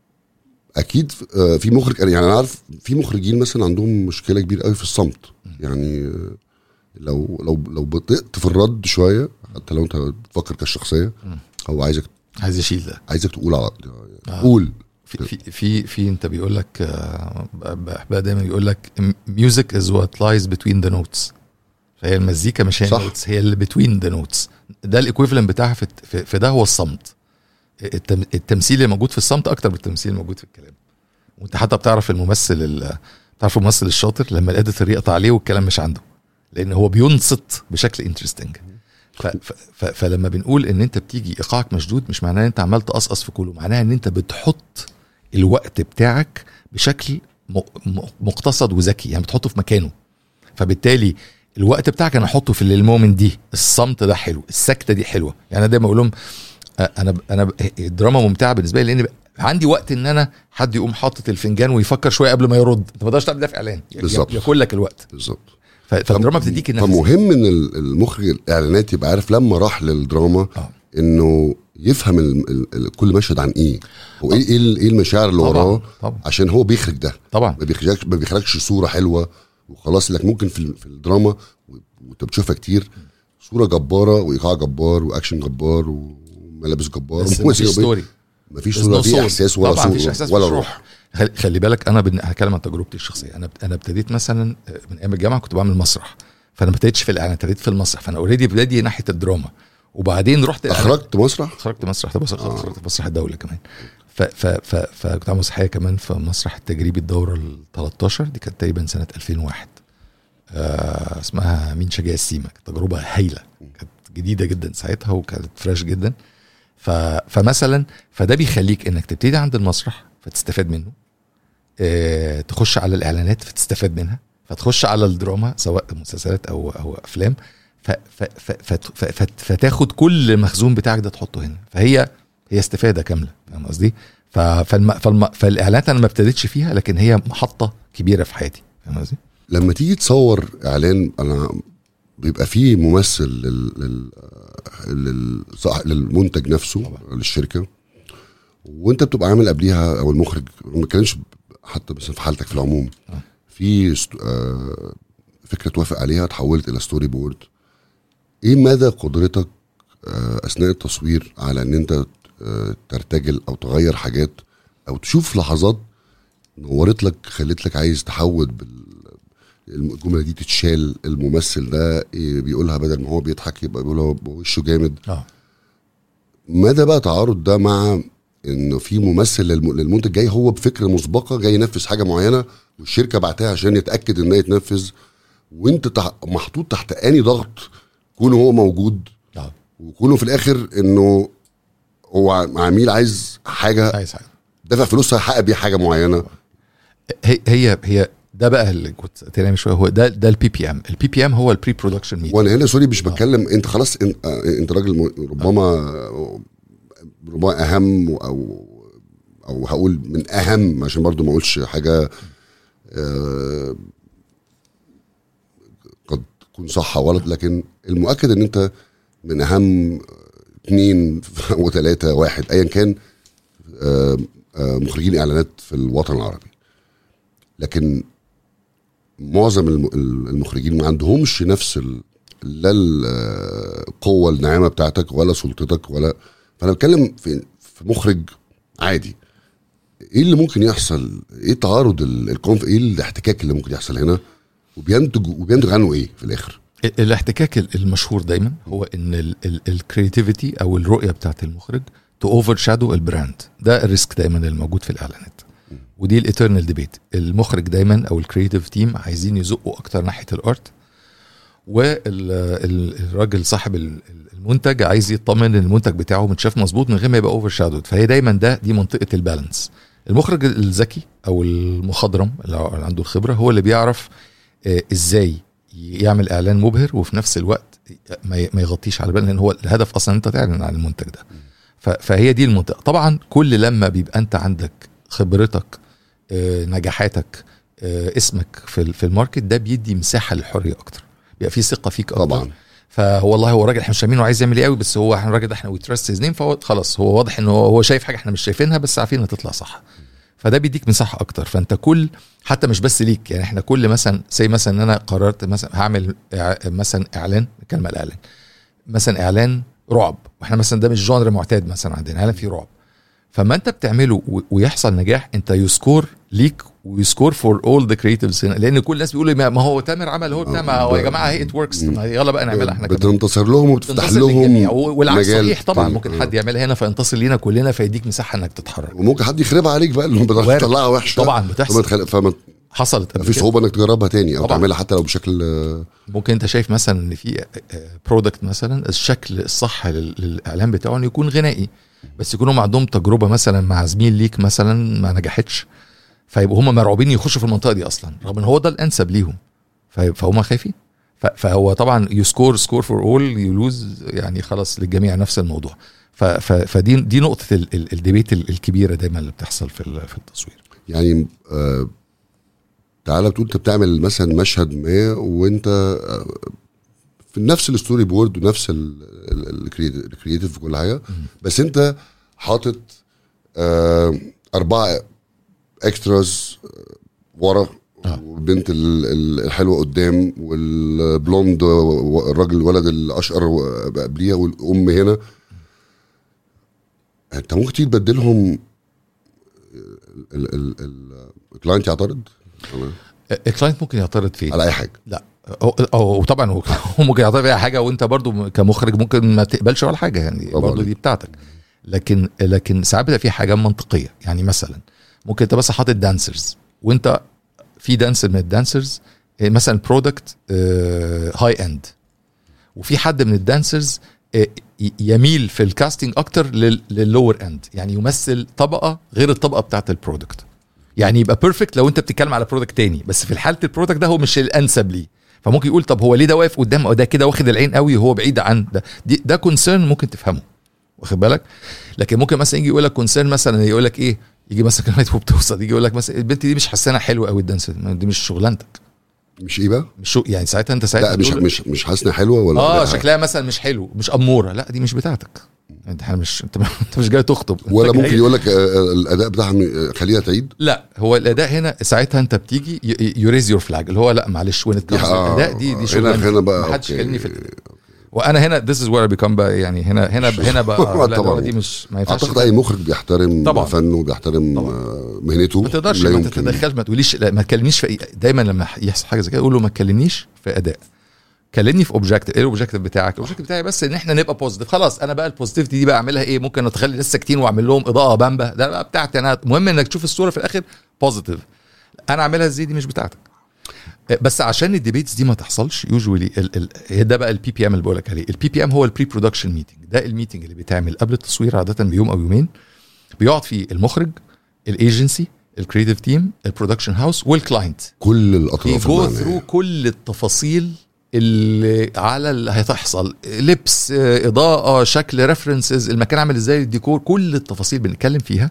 اكيد آه، في مخرج يعني انا عارف في مخرجين مثلا عندهم مشكله كبيره قوي في الصمت يعني آه، لو لو لو بطئت في الرد شويه حتى لو انت بتفكر كالشخصيه هو عايزك عايز يشيل ده عايزك تقول على آه. قول في في في, في انت بيقول لك آه، بحبها دايما يقول لك ميوزك از وات لايز بتوين ذا نوتس فهي المزيكا مش هي صح. النوتس هي اللي بتوين ذا نوتس ده الايكويفالنت بتاعها في, في, في ده هو الصمت التم التمثيل اللي موجود في الصمت اكتر من التمثيل الموجود في الكلام وانت حتى بتعرف الممثل ال- بتعرف الممثل الشاطر لما الاديتور يقطع عليه والكلام مش عنده لان هو بينصت بشكل انترستنج ف ف ف فلما بنقول ان انت بتيجي ايقاعك مشدود مش معناه ان انت عمال تقصقص في كله معناها ان انت بتحط الوقت بتاعك بشكل م- م- مقتصد وذكي يعني بتحطه في مكانه فبالتالي الوقت بتاعك انا احطه في المومنت دي الصمت ده حلو السكته دي حلوه يعني انا دايما اقول لهم آه، انا انا الدراما ممتعه بالنسبه لي لان عندي وقت ان انا حد يقوم حاطط الفنجان ويفكر شويه قبل ما يرد انت ما تقدرش تعمل ده في اعلان ي- بالظبط. ياكل لك الوقت بالظبط ف- فالدراما بتديك النفس فمهم ان ال- المخرج الاعلانات يبقى عارف لما راح للدراما آه. انه يفهم ال ال ال كل مشهد عن ايه وايه ايه ال- ايه المشاعر اللي طبعاً، وراه طبعاً. عشان هو بيخرج ده طبعا ما بيخرجكش ما بيخرجش صوره حلوه وخلاص لك ممكن في ال- في الدراما و- وانت بتشوفها كتير صوره جباره وايقاع جبار واكشن جبار وملابس جبار بس وموسيقى مفيش جبار. ستوري مفيش There's صوره no في soul. احساس ولا طبعا صوره مفيش احساس ولا مفيش روح خلي, خلي بالك انا بن- هتكلم عن تجربتي الشخصيه انا انا ابتديت مثلا من ايام الجامعه كنت بعمل مسرح فانا ما ابتديتش في الاعلان ابتديت في المسرح فانا اوريدي بادي ناحيه الدراما وبعدين رحت الإعلان. اخرجت مسرح خرجت مسرح ده بس آه. خرجت في مسرح الدوله كمان ف ف ف فكنت عامل مسرحيه كمان في مسرح التجريبي الدوره ال 13 دي كانت تقريبا سنه 2001 آه اسمها مين شجاع السيما كانت تجربه هايله كانت جديده جدا ساعتها وكانت فريش جدا ف فمثلا فده بيخليك انك تبتدي عند المسرح فتستفاد منه آه تخش على الاعلانات فتستفاد منها فتخش على الدراما سواء مسلسلات او او افلام ف ف ف ف ف ف فتاخد كل المخزون بتاعك ده تحطه هنا فهي هي استفاده كامله فاهم قصدي؟ ف- فالم فالم فالاعلانات انا ما ابتديتش فيها لكن هي محطه كبيره في حياتي فاهم قصدي؟ لما تيجي تصور اعلان انا بيبقى فيه ممثل لل... لل... لل... صح- للمنتج نفسه طبعا. للشركه وانت بتبقى عامل قبليها او المخرج ما بتكلمش حتى بس في حالتك في العموم آه. في است... آه، فكره توافق عليها تحولت الى ستوري بورد ايه مدى قدرتك آه، اثناء التصوير على ان انت آه، ترتجل او تغير حاجات او تشوف لحظات نورت لك خلت لك عايز تحول بال الجمله دي تتشال الممثل ده إيه بيقولها بدل ما هو بيضحك يبقى بيقولها بوشه جامد اه مدى بقى تعارض ده مع انه في ممثل للم- للمنتج جاي هو بفكره مسبقه جاي ينفذ حاجه معينه والشركه بعتها عشان يتاكد انها يتنفذ وانت تح... محطوط تحت اني ضغط كونه هو موجود اه وكونه في الاخر انه هو عميل عايز حاجه عايز حاجه دافع فلوس هيحقق بيها حاجه معينه هي هي هي ده بقى اللي كنت سألتني من شويه هو ده ده البي بي ام البي بي ام هو البري برودكشن ميتنج وانا هنا سوري مش بتكلم انت خلاص انت, انت راجل م- ربما ربما اهم او او هقول من اهم عشان برضو ما اقولش حاجه آه، قد تكون صح او غلط لكن المؤكد ان انت من اهم اثنين وثلاثه واحد ايا كان آه، آه، مخرجين اعلانات في الوطن العربي لكن معظم الم- المخرجين ما عندهمش نفس ال... لا القوه الناعمه بتاعتك ولا سلطتك ولا فانا بتكلم في في مخرج عادي ايه اللي ممكن يحصل ايه تعارض ال- الكونف ايه الاحتكاك اللي ممكن يحصل هنا وبينتج وبينتج عنه ايه في الاخر ال- الاحتكاك ال- المشهور دايما هو ان الكريتيفيتي او الرؤيه بتاعت المخرج تو اوفر شادو البراند ده الريسك دايما اللي موجود في الاعلانات ودي الايترنال ديبيت المخرج دايما او الكريتيف تيم عايزين يزقوا اكتر ناحيه الارت والراجل صاحب ال- المنتج عايز يطمن ان المنتج بتاعه متشاف مظبوط من غير ما يبقى اوفر شادود فهي دايما ده دي منطقه البالانس المخرج الذكي او المخضرم اللي عنده الخبره هو اللي بيعرف آه، ازاي يعمل اعلان مبهر وفي نفس الوقت ما ي- ما يغطيش على بالك لان هو الهدف اصلا انت تعلن عن المنتج ده ف- فهي دي المنطقه طبعا كل لما بيبقى انت عندك خبرتك آه، نجاحاتك آه، اسمك في ال- في الماركت ده بيدي مساحه للحريه اكتر بيبقى في ثقه فيك اكتر طبعا فوالله هو راجل احنا مش فاهمينه عايز يعمل ايه قوي بس هو احنا الراجل ده احنا وي تراست هيز نيم فهو خلاص هو واضح ان هو هو شايف حاجه احنا مش شايفينها بس عارفين انها تطلع صح فده بيديك مساحه اكتر فانت كل حتى مش بس ليك يعني احنا كل مثلا زي مثلا ان انا قررت مثلا هعمل إع- مثلا اعلان كلمه الاعلان مثلا اعلان رعب واحنا مثلا ده مش جانر معتاد مثلا عندنا اعلان فيه رعب فما انت بتعمله و- ويحصل نجاح انت يسكور ليك ويسكور فور اول ذا كريتيفز لان كل الناس بيقولوا ما ما هو تامر عمل هو بتاع ما هو يا جماعه هي ات وركس يلا بقى نعملها احنا كمان بتنتصر لهم وبتفتح تنتصر لهم للجميع و- والعكس مجال صحيح طبعا تاني. ممكن آه. حد يعملها هنا فينتصر لينا كلنا فيديك مساحه انك تتحرك وممكن حد يخربها عليك بقى اللي بدل وارد. تطلعها وحشه طبعا فما بتحصل تخل... فما حصلت قبل في كده. صعوبه انك تجربها تاني او طبعاً. تعملها حتى لو بشكل آه، ممكن انت شايف مثلا ان في برودكت مثلا الشكل الصح لل- للاعلان بتاعه انه يكون غنائي بس يكونوا عندهم تجربه مثلا مع زميل ليك مثلا ما نجحتش فيبقوا هم مرعوبين يخشوا في المنطقه دي اصلا رغم ان هو ده الانسب ليهم في- فهم خايفين ف- فهو طبعا يسكور سكور فور اول يلوز يعني خلاص للجميع نفس الموضوع ف- ف- فدي دي نقطه ال- ال- الديبيت ال- الكبيره دايما اللي بتحصل في ال- في التصوير يعني آه تعالى بتقول انت بتعمل مثلا مشهد ما وانت آه في نفس الستوري بورد ونفس الكرييتيف وكل حاجه بس انت حاطط آه اربعه اكستراز ورا آه. والبنت ال- ال- الحلوه قدام والبلوند و- الراجل الولد الاشقر و- قبليها والام هنا انت ممكن تيجي تبدلهم ال- ال- ال- الكلاينت يعترض على- الكلاينت ممكن يعترض فين على اي حاجه لا هو هو- وطبعا هو هو ممكن يعترض على حاجه وانت برضو كمخرج ممكن ما تقبلش ولا حاجه يعني طبعاً. برضو دي بتاعتك لكن لكن ساعات بيبقى في حاجه منطقيه يعني مثلا ممكن انت بس حاطط دانسرز وانت في دانسر من الدانسرز آه، مثلا برودكت هاي اند وفي حد من الدانسرز آه، ي- يميل في الكاستنج اكتر لللور اند يعني يمثل طبقه غير الطبقه بتاعت البرودكت يعني يبقى بيرفكت لو انت بتتكلم على برودكت تاني بس في حاله البرودكت ده هو مش الانسب ليه فممكن يقول طب هو ليه ده واقف قدام او ده كده واخد العين قوي وهو بعيد عن ده دي ده كونسيرن ممكن تفهمه واخد بالك لكن ممكن مثلا يجي يقول لك كونسيرن مثلا يقول لك ايه يجي مثلا كلمه وبتوصل يجي يقول لك مثلا البنت دي مش حاسانها حلوه قوي الدانس دي مش شغلانتك مش ايه بقى؟ مش شو يعني ساعتها انت ساعتها لا مش بتقول- مش مش حاسه حلوه ولا اه لا؟ شكلها مثلا مش حلو مش اموره لا دي مش بتاعتك انت إحنا مش انت انت مش جاي تخطب أنت ولا جاي- ممكن يقول لك آه، آه، الاداء بتاعها م- آه، خليها تعيد لا هو الاداء هنا ساعتها انت بتيجي يوريز يور فلاج اللي هو لا معلش وين دي- آه، الاداء دي دي هنا شغلانتي هنا بقى ما حدش أوكي. يكلمني في الأداء. وانا هنا ذس از وير بيكم بقى يعني هنا هنا هنا بقى لا طبعاً. هو دي مش ما ينفعش اعتقد اي مخرج بيحترم طبعاً. فنه وبيحترم طبعاً. آه، مهنته ما تقدرش لا ما يمكن. تتدخلش ما تقوليش لا ما تكلمنيش في أي- دايما لما يحصل حاجه زي كده قول له ما تكلمنيش في اداء كلمني في اوبجيكتيف ايه الاوبجيكتيف بتاعك الاوبجيكتيف بتاعي بس ان احنا نبقى بوزيتيف خلاص انا بقى البوزيتيفيتي دي بقى اعملها ايه ممكن اتخلي الناس ساكتين واعمل لهم اضاءه بامبا ده بقى بتاعتي انا المهم انك تشوف الصوره في الاخر بوزيتيف انا اعملها ازاي دي مش بتاعتك بس عشان الديبيتس دي ما تحصلش يوجوالي ده بقى البي بي ام اللي بقول لك عليه البي بي ام هو البري برودكشن ميتنج ده الميتنج اللي بيتعمل قبل التصوير عاده بيوم او يومين بيقعد فيه المخرج الايجنسي الكريتيف تيم البرودكشن هاوس والكلاينت كل الاطراف جو المعنية. ثرو كل التفاصيل اللي على اللي هتحصل لبس آه، اضاءه شكل ريفرنسز المكان عامل ازاي الديكور كل التفاصيل بنتكلم فيها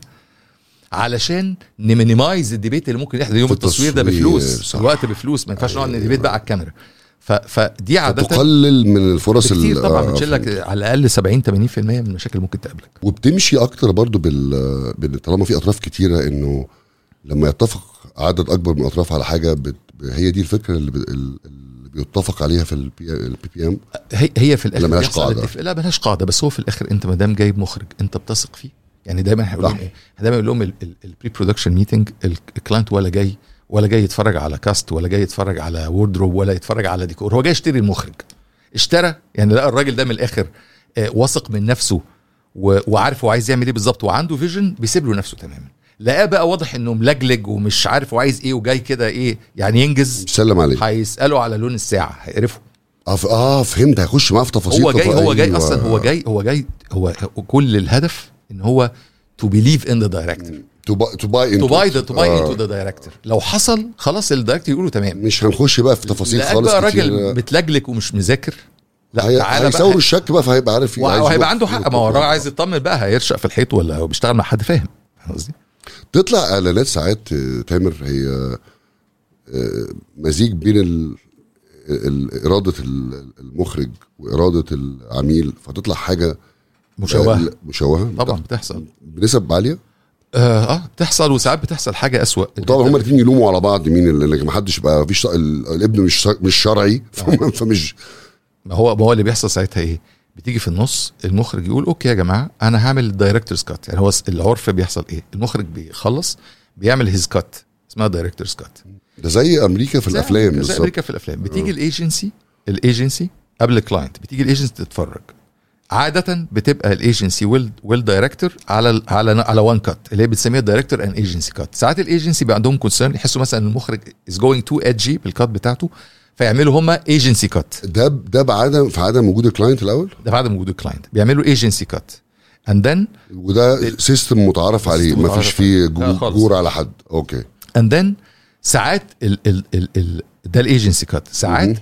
علشان نمينيمايز الديبيت اللي ممكن يحصل يوم في التصوير ده التصوير، بفلوس صح. الوقت بفلوس ما ينفعش نقعد نديبيت بقى على الكاميرا ف... فدي عاده تقلل من الفرص كتير ال- طبعا آه، بتشيل لك على الاقل 70 80% من المشاكل اللي ممكن تقابلك وبتمشي اكتر برضو بال بال- طالما في اطراف كتيره انه لما يتفق عدد اكبر من الاطراف على حاجه بت... هي دي الفكره اللي, ب... اللي بيتفق عليها في البي بي ام هي هي في الاخر لا ملهاش بيحصل قاعدة. الاتفاق- لا ملهاش قاعده بس هو في الاخر انت ما دام جايب مخرج انت بتثق فيه يعني دايما هنقول لهم صح. ايه دايما يقول لهم البري برودكشن ميتنج الكلاينت ولا جاي ولا جاي يتفرج على كاست ولا جاي يتفرج على ووردروب ولا يتفرج على ديكور هو جاي يشتري المخرج اشترى يعني لقى الراجل ده من الاخر آه، واثق من نفسه و- وعارف هو عايز يعمل ايه بالظبط وعنده فيجن بيسيب له نفسه تماما لقاه بقى واضح انه ملجلج ومش عارف هو عايز ايه وجاي كده ايه يعني ينجز سلم عليه هيساله على لون الساعه هيقرفه اه ف- اه فهمت هيخش معاه في تفاصيل هو جاي هو جاي أيوة. اصلا هو جاي هو جاي هو كل الهدف ان هو تو بيليف ان ذا دايركتور تو باي تو باي تو باي ذا into تو باي آه. انتو ذا دايركتور لو حصل خلاص الدايركتور يقولوا تمام مش هنخش بقى في تفاصيل لقاك خالص بقى كتير. راجل بتلجلك ومش مذاكر لا هي- تعالى هيساوروا بقى الشك بقى فهيبقى عارف عايز وهيبقى يروح عنده فين حق ما هو وكده. الراجل عايز يطمن بقى هيرشق في الحيط ولا هو بيشتغل مع حد فاهم فاهم قصدي؟ تطلع اعلانات ساعات آه، تامر هي آه، مزيج بين ال... ال... اراده ال- المخرج واراده العميل فتطلع حاجه مشوهه آه، مشوهه طبعا بتحصل بنسب عاليه اه, آه بتحصل وساعات بتحصل حاجه اسوأ وطبعا هما الاثنين يلوموا على بعض مين اللي ما حدش بقى مفيش ال- الابن مش مش شرعي فم- فمش ما هو ما هو اللي بيحصل ساعتها ايه؟ بتيجي في النص المخرج يقول اوكي يا جماعه انا هعمل دايركتورز كات يعني هو س- العرف بيحصل ايه؟ المخرج بيخلص بيعمل هيز كات اسمها دايركتورز كات ده زي امريكا في زي الافلام أمريكا- زي بالظبط امريكا في الافلام بتيجي الايجنسي الايجنسي قبل الكلاينت بتيجي الايجنسي تتفرج عادة بتبقى الايجنسي والدايركتور على ال على على وان كات اللي هي بتسميها الدايركتور اند ايجنسي كات ساعات الايجنسي بيبقى عندهم كونسيرن يحسوا مثلا ان المخرج از جوينج تو ادجي بالكات بتاعته فيعملوا هم ايجنسي كات ده ده بعدم في عدم وجود الكلاينت الاول ده بعد وجود الكلاينت بيعملوا ايجنسي كات اند ذن وده سيستم متعارف عليه ما متعارف فيش فيه عليه. لا جو- خالص. جور على حد اوكي اند ذن ساعات ال ال ال ال ده الايجنسي كات ساعات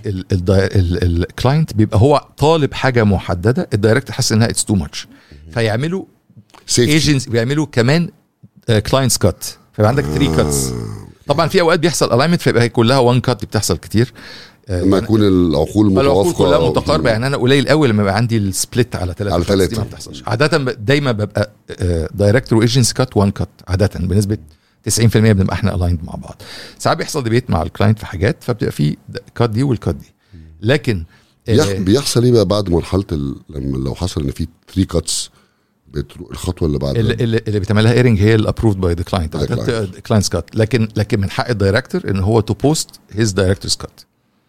الكلاينت بيبقى هو طالب حاجه محدده الدايركتور حاسس انها اتس تو ماتش فيعملوا سيفتي ايجنسي بيعملوا كمان كلاينتس كات فيبقى عندك 3 كاتس طبعا في اوقات بيحصل الاينمنت فيبقى هي كلها وان كات دي بتحصل كتير آه، لما يكون العقول العقول متوافقه كلها متقاربه يعني انا قليل قوي لما يبقى عندي السبليت على ثلاثه على ثلاثة. دي ما بتحصلش عاده ب- دايما ببقى دايركتور وايجنسي كات وان كات عاده بنسبه 90% بنبقى احنا الايند مع بعض ساعات بيحصل ديبيت مع الكلاينت في حاجات فبتبقى في كات دي والكات دي لكن آه، بيح- بيحصل ايه بقى بعد مرحله ال... لما لو حصل ان في 3 كاتس الخطوه اللي بعد اللي, اللي اللي بيتعملها ايرنج هي الابروفد باي ذا كلاينت By the client. كلاينتس كات لكن لكن من حق الدايركتور ان هو تو بوست هيز دايركتورز كات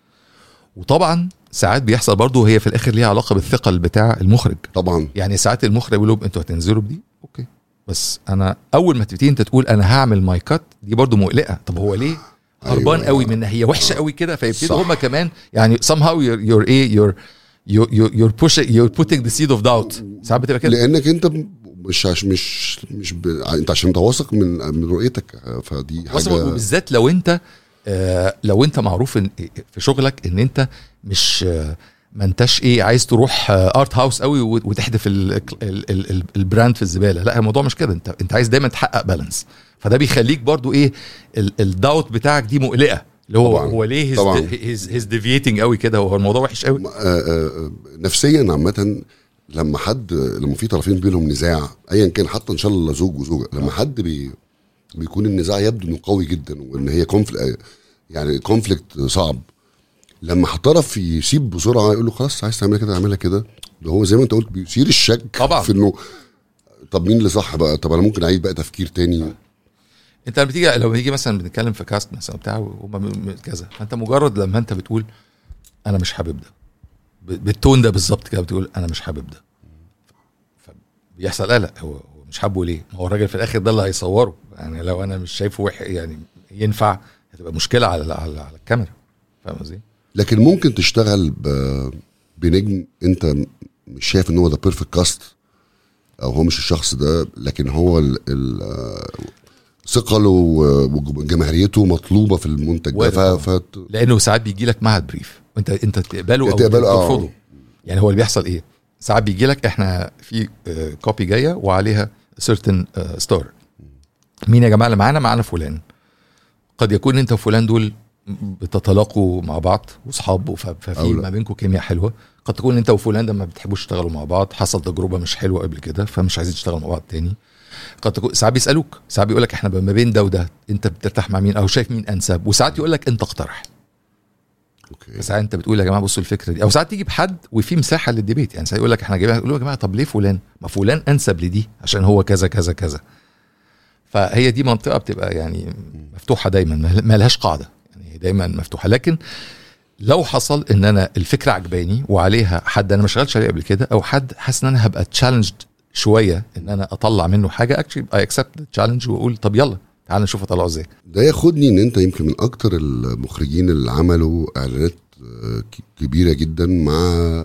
وطبعا ساعات بيحصل برضه هي في الاخر ليها علاقه بالثقل بتاع المخرج طبعا يعني ساعات المخرج يقول لهم انتوا هتنزلوا بدي اوكي بس انا اول ما تبتدي انت تقول انا هعمل ماي كات دي برضو مقلقه طب هو ليه هربان أيوة. قوي منها هي وحشه قوي كده فيبتدوا صح. هم كمان يعني somehow you're, you're ايه you're you're you're pushing you're putting the seed of doubt ساعات بتبقى كده لانك انت مش عش مش مش ب... انت عشان انت واثق من من رؤيتك آه، فدي وصل- حاجه وبالذات لو انت آه، لو انت معروف إن في شغلك ان انت مش آه، ما انتش ايه عايز تروح ارت هاوس قوي وت- وتحدف ال- ال- ال- ال- البراند في الزباله لا الموضوع مش كده انت انت عايز دايما تحقق بالانس فده بيخليك برضو ايه ال- الداوت بتاعك دي مقلقه اللي هو طبعاً. هو ليه طبعاً. هيز ديفييتنج قوي كده هو الموضوع وحش قوي آه، آه، نفسيا عامة لما حد لما في طرفين بينهم نزاع ايا كان حتى ان شاء الله زوج وزوجه لما حد بي بيكون النزاع يبدو انه قوي جدا وان هي كونفليكت يعني كونفليكت صعب لما طرف يسيب بسرعه يقول له خلاص عايز تعملها كده اعملها كده ده هو زي ما انت قلت بيثير الشك طبعاً. في انه طب مين اللي صح بقى طب انا ممكن اعيد بقى تفكير تاني انت لما تيجي لو نيجي مثلا بنتكلم في كاست مثلا بتاع وهم م- م- كذا فانت مجرد لما انت بتقول انا مش حابب ده ب- بالتون ده بالظبط كده بتقول انا مش حابب ده بيحصل قلق هو هو مش حابه ليه؟ ما هو الراجل في الاخر ده اللي هيصوره يعني لو انا مش شايفه وح يعني ينفع هتبقى مشكله على على, على الكاميرا فاهم قصدي؟ لكن ممكن تشتغل ب... بنجم انت مش شايف ان هو ده بيرفكت كاست او هو مش الشخص ده لكن هو ال... ال... آه، ثقله وجماهيريته مطلوبه في المنتج وارد ده طبعاً. ف... ف... لانه ساعات بيجي لك معهد بريف وانت انت تقبله او تقبله، آه. ترفضه يعني هو اللي بيحصل ايه؟ ساعات بيجي لك احنا في كوبي جايه وعليها سيرتن ستار مين يا جماعه اللي معانا؟ معانا فلان قد يكون انت وفلان دول بتتلاقوا مع بعض واصحاب وف- أو ففي لا. ما بينكم كيمياء حلوه قد تكون انت وفلان ده ما بتحبوش تشتغلوا مع بعض حصل تجربه مش حلوه قبل كده فمش عايزين تشتغلوا مع بعض تاني قد تكون ساعات بيسالوك ساعات بيقول لك احنا ما بين ده وده انت بترتاح مع مين او شايف مين انسب وساعات يقول لك انت اقترح اوكي ساعات انت بتقول يا جماعه بصوا الفكره دي او ساعات تيجي بحد وفي مساحه للديبيت يعني ساعات يقول لك احنا جايبين يقول له يا جماعه طب ليه فلان؟ ما فلان انسب لدي عشان هو كذا كذا كذا فهي دي منطقه بتبقى يعني مفتوحه دايما ما- ما لهاش قاعده يعني هي دايما مفتوحه لكن لو حصل ان انا الفكره عجباني وعليها حد انا ما اشتغلتش عليه قبل كده او حد حاسس ان انا هبقى تشالنجد شويه ان انا اطلع منه حاجه اكشلي اي اكسبت التشالنج واقول طب يلا تعال نشوف اطلعه ازاي ده ياخدني ان انت يمكن من اكتر المخرجين اللي عملوا اعلانات آه، ك- كبيره جدا مع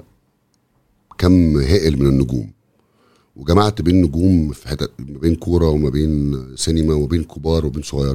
كم هائل من النجوم وجمعت بين نجوم في حتت ما بين كوره وما بين سينما وما بين كبار وبين صغيرين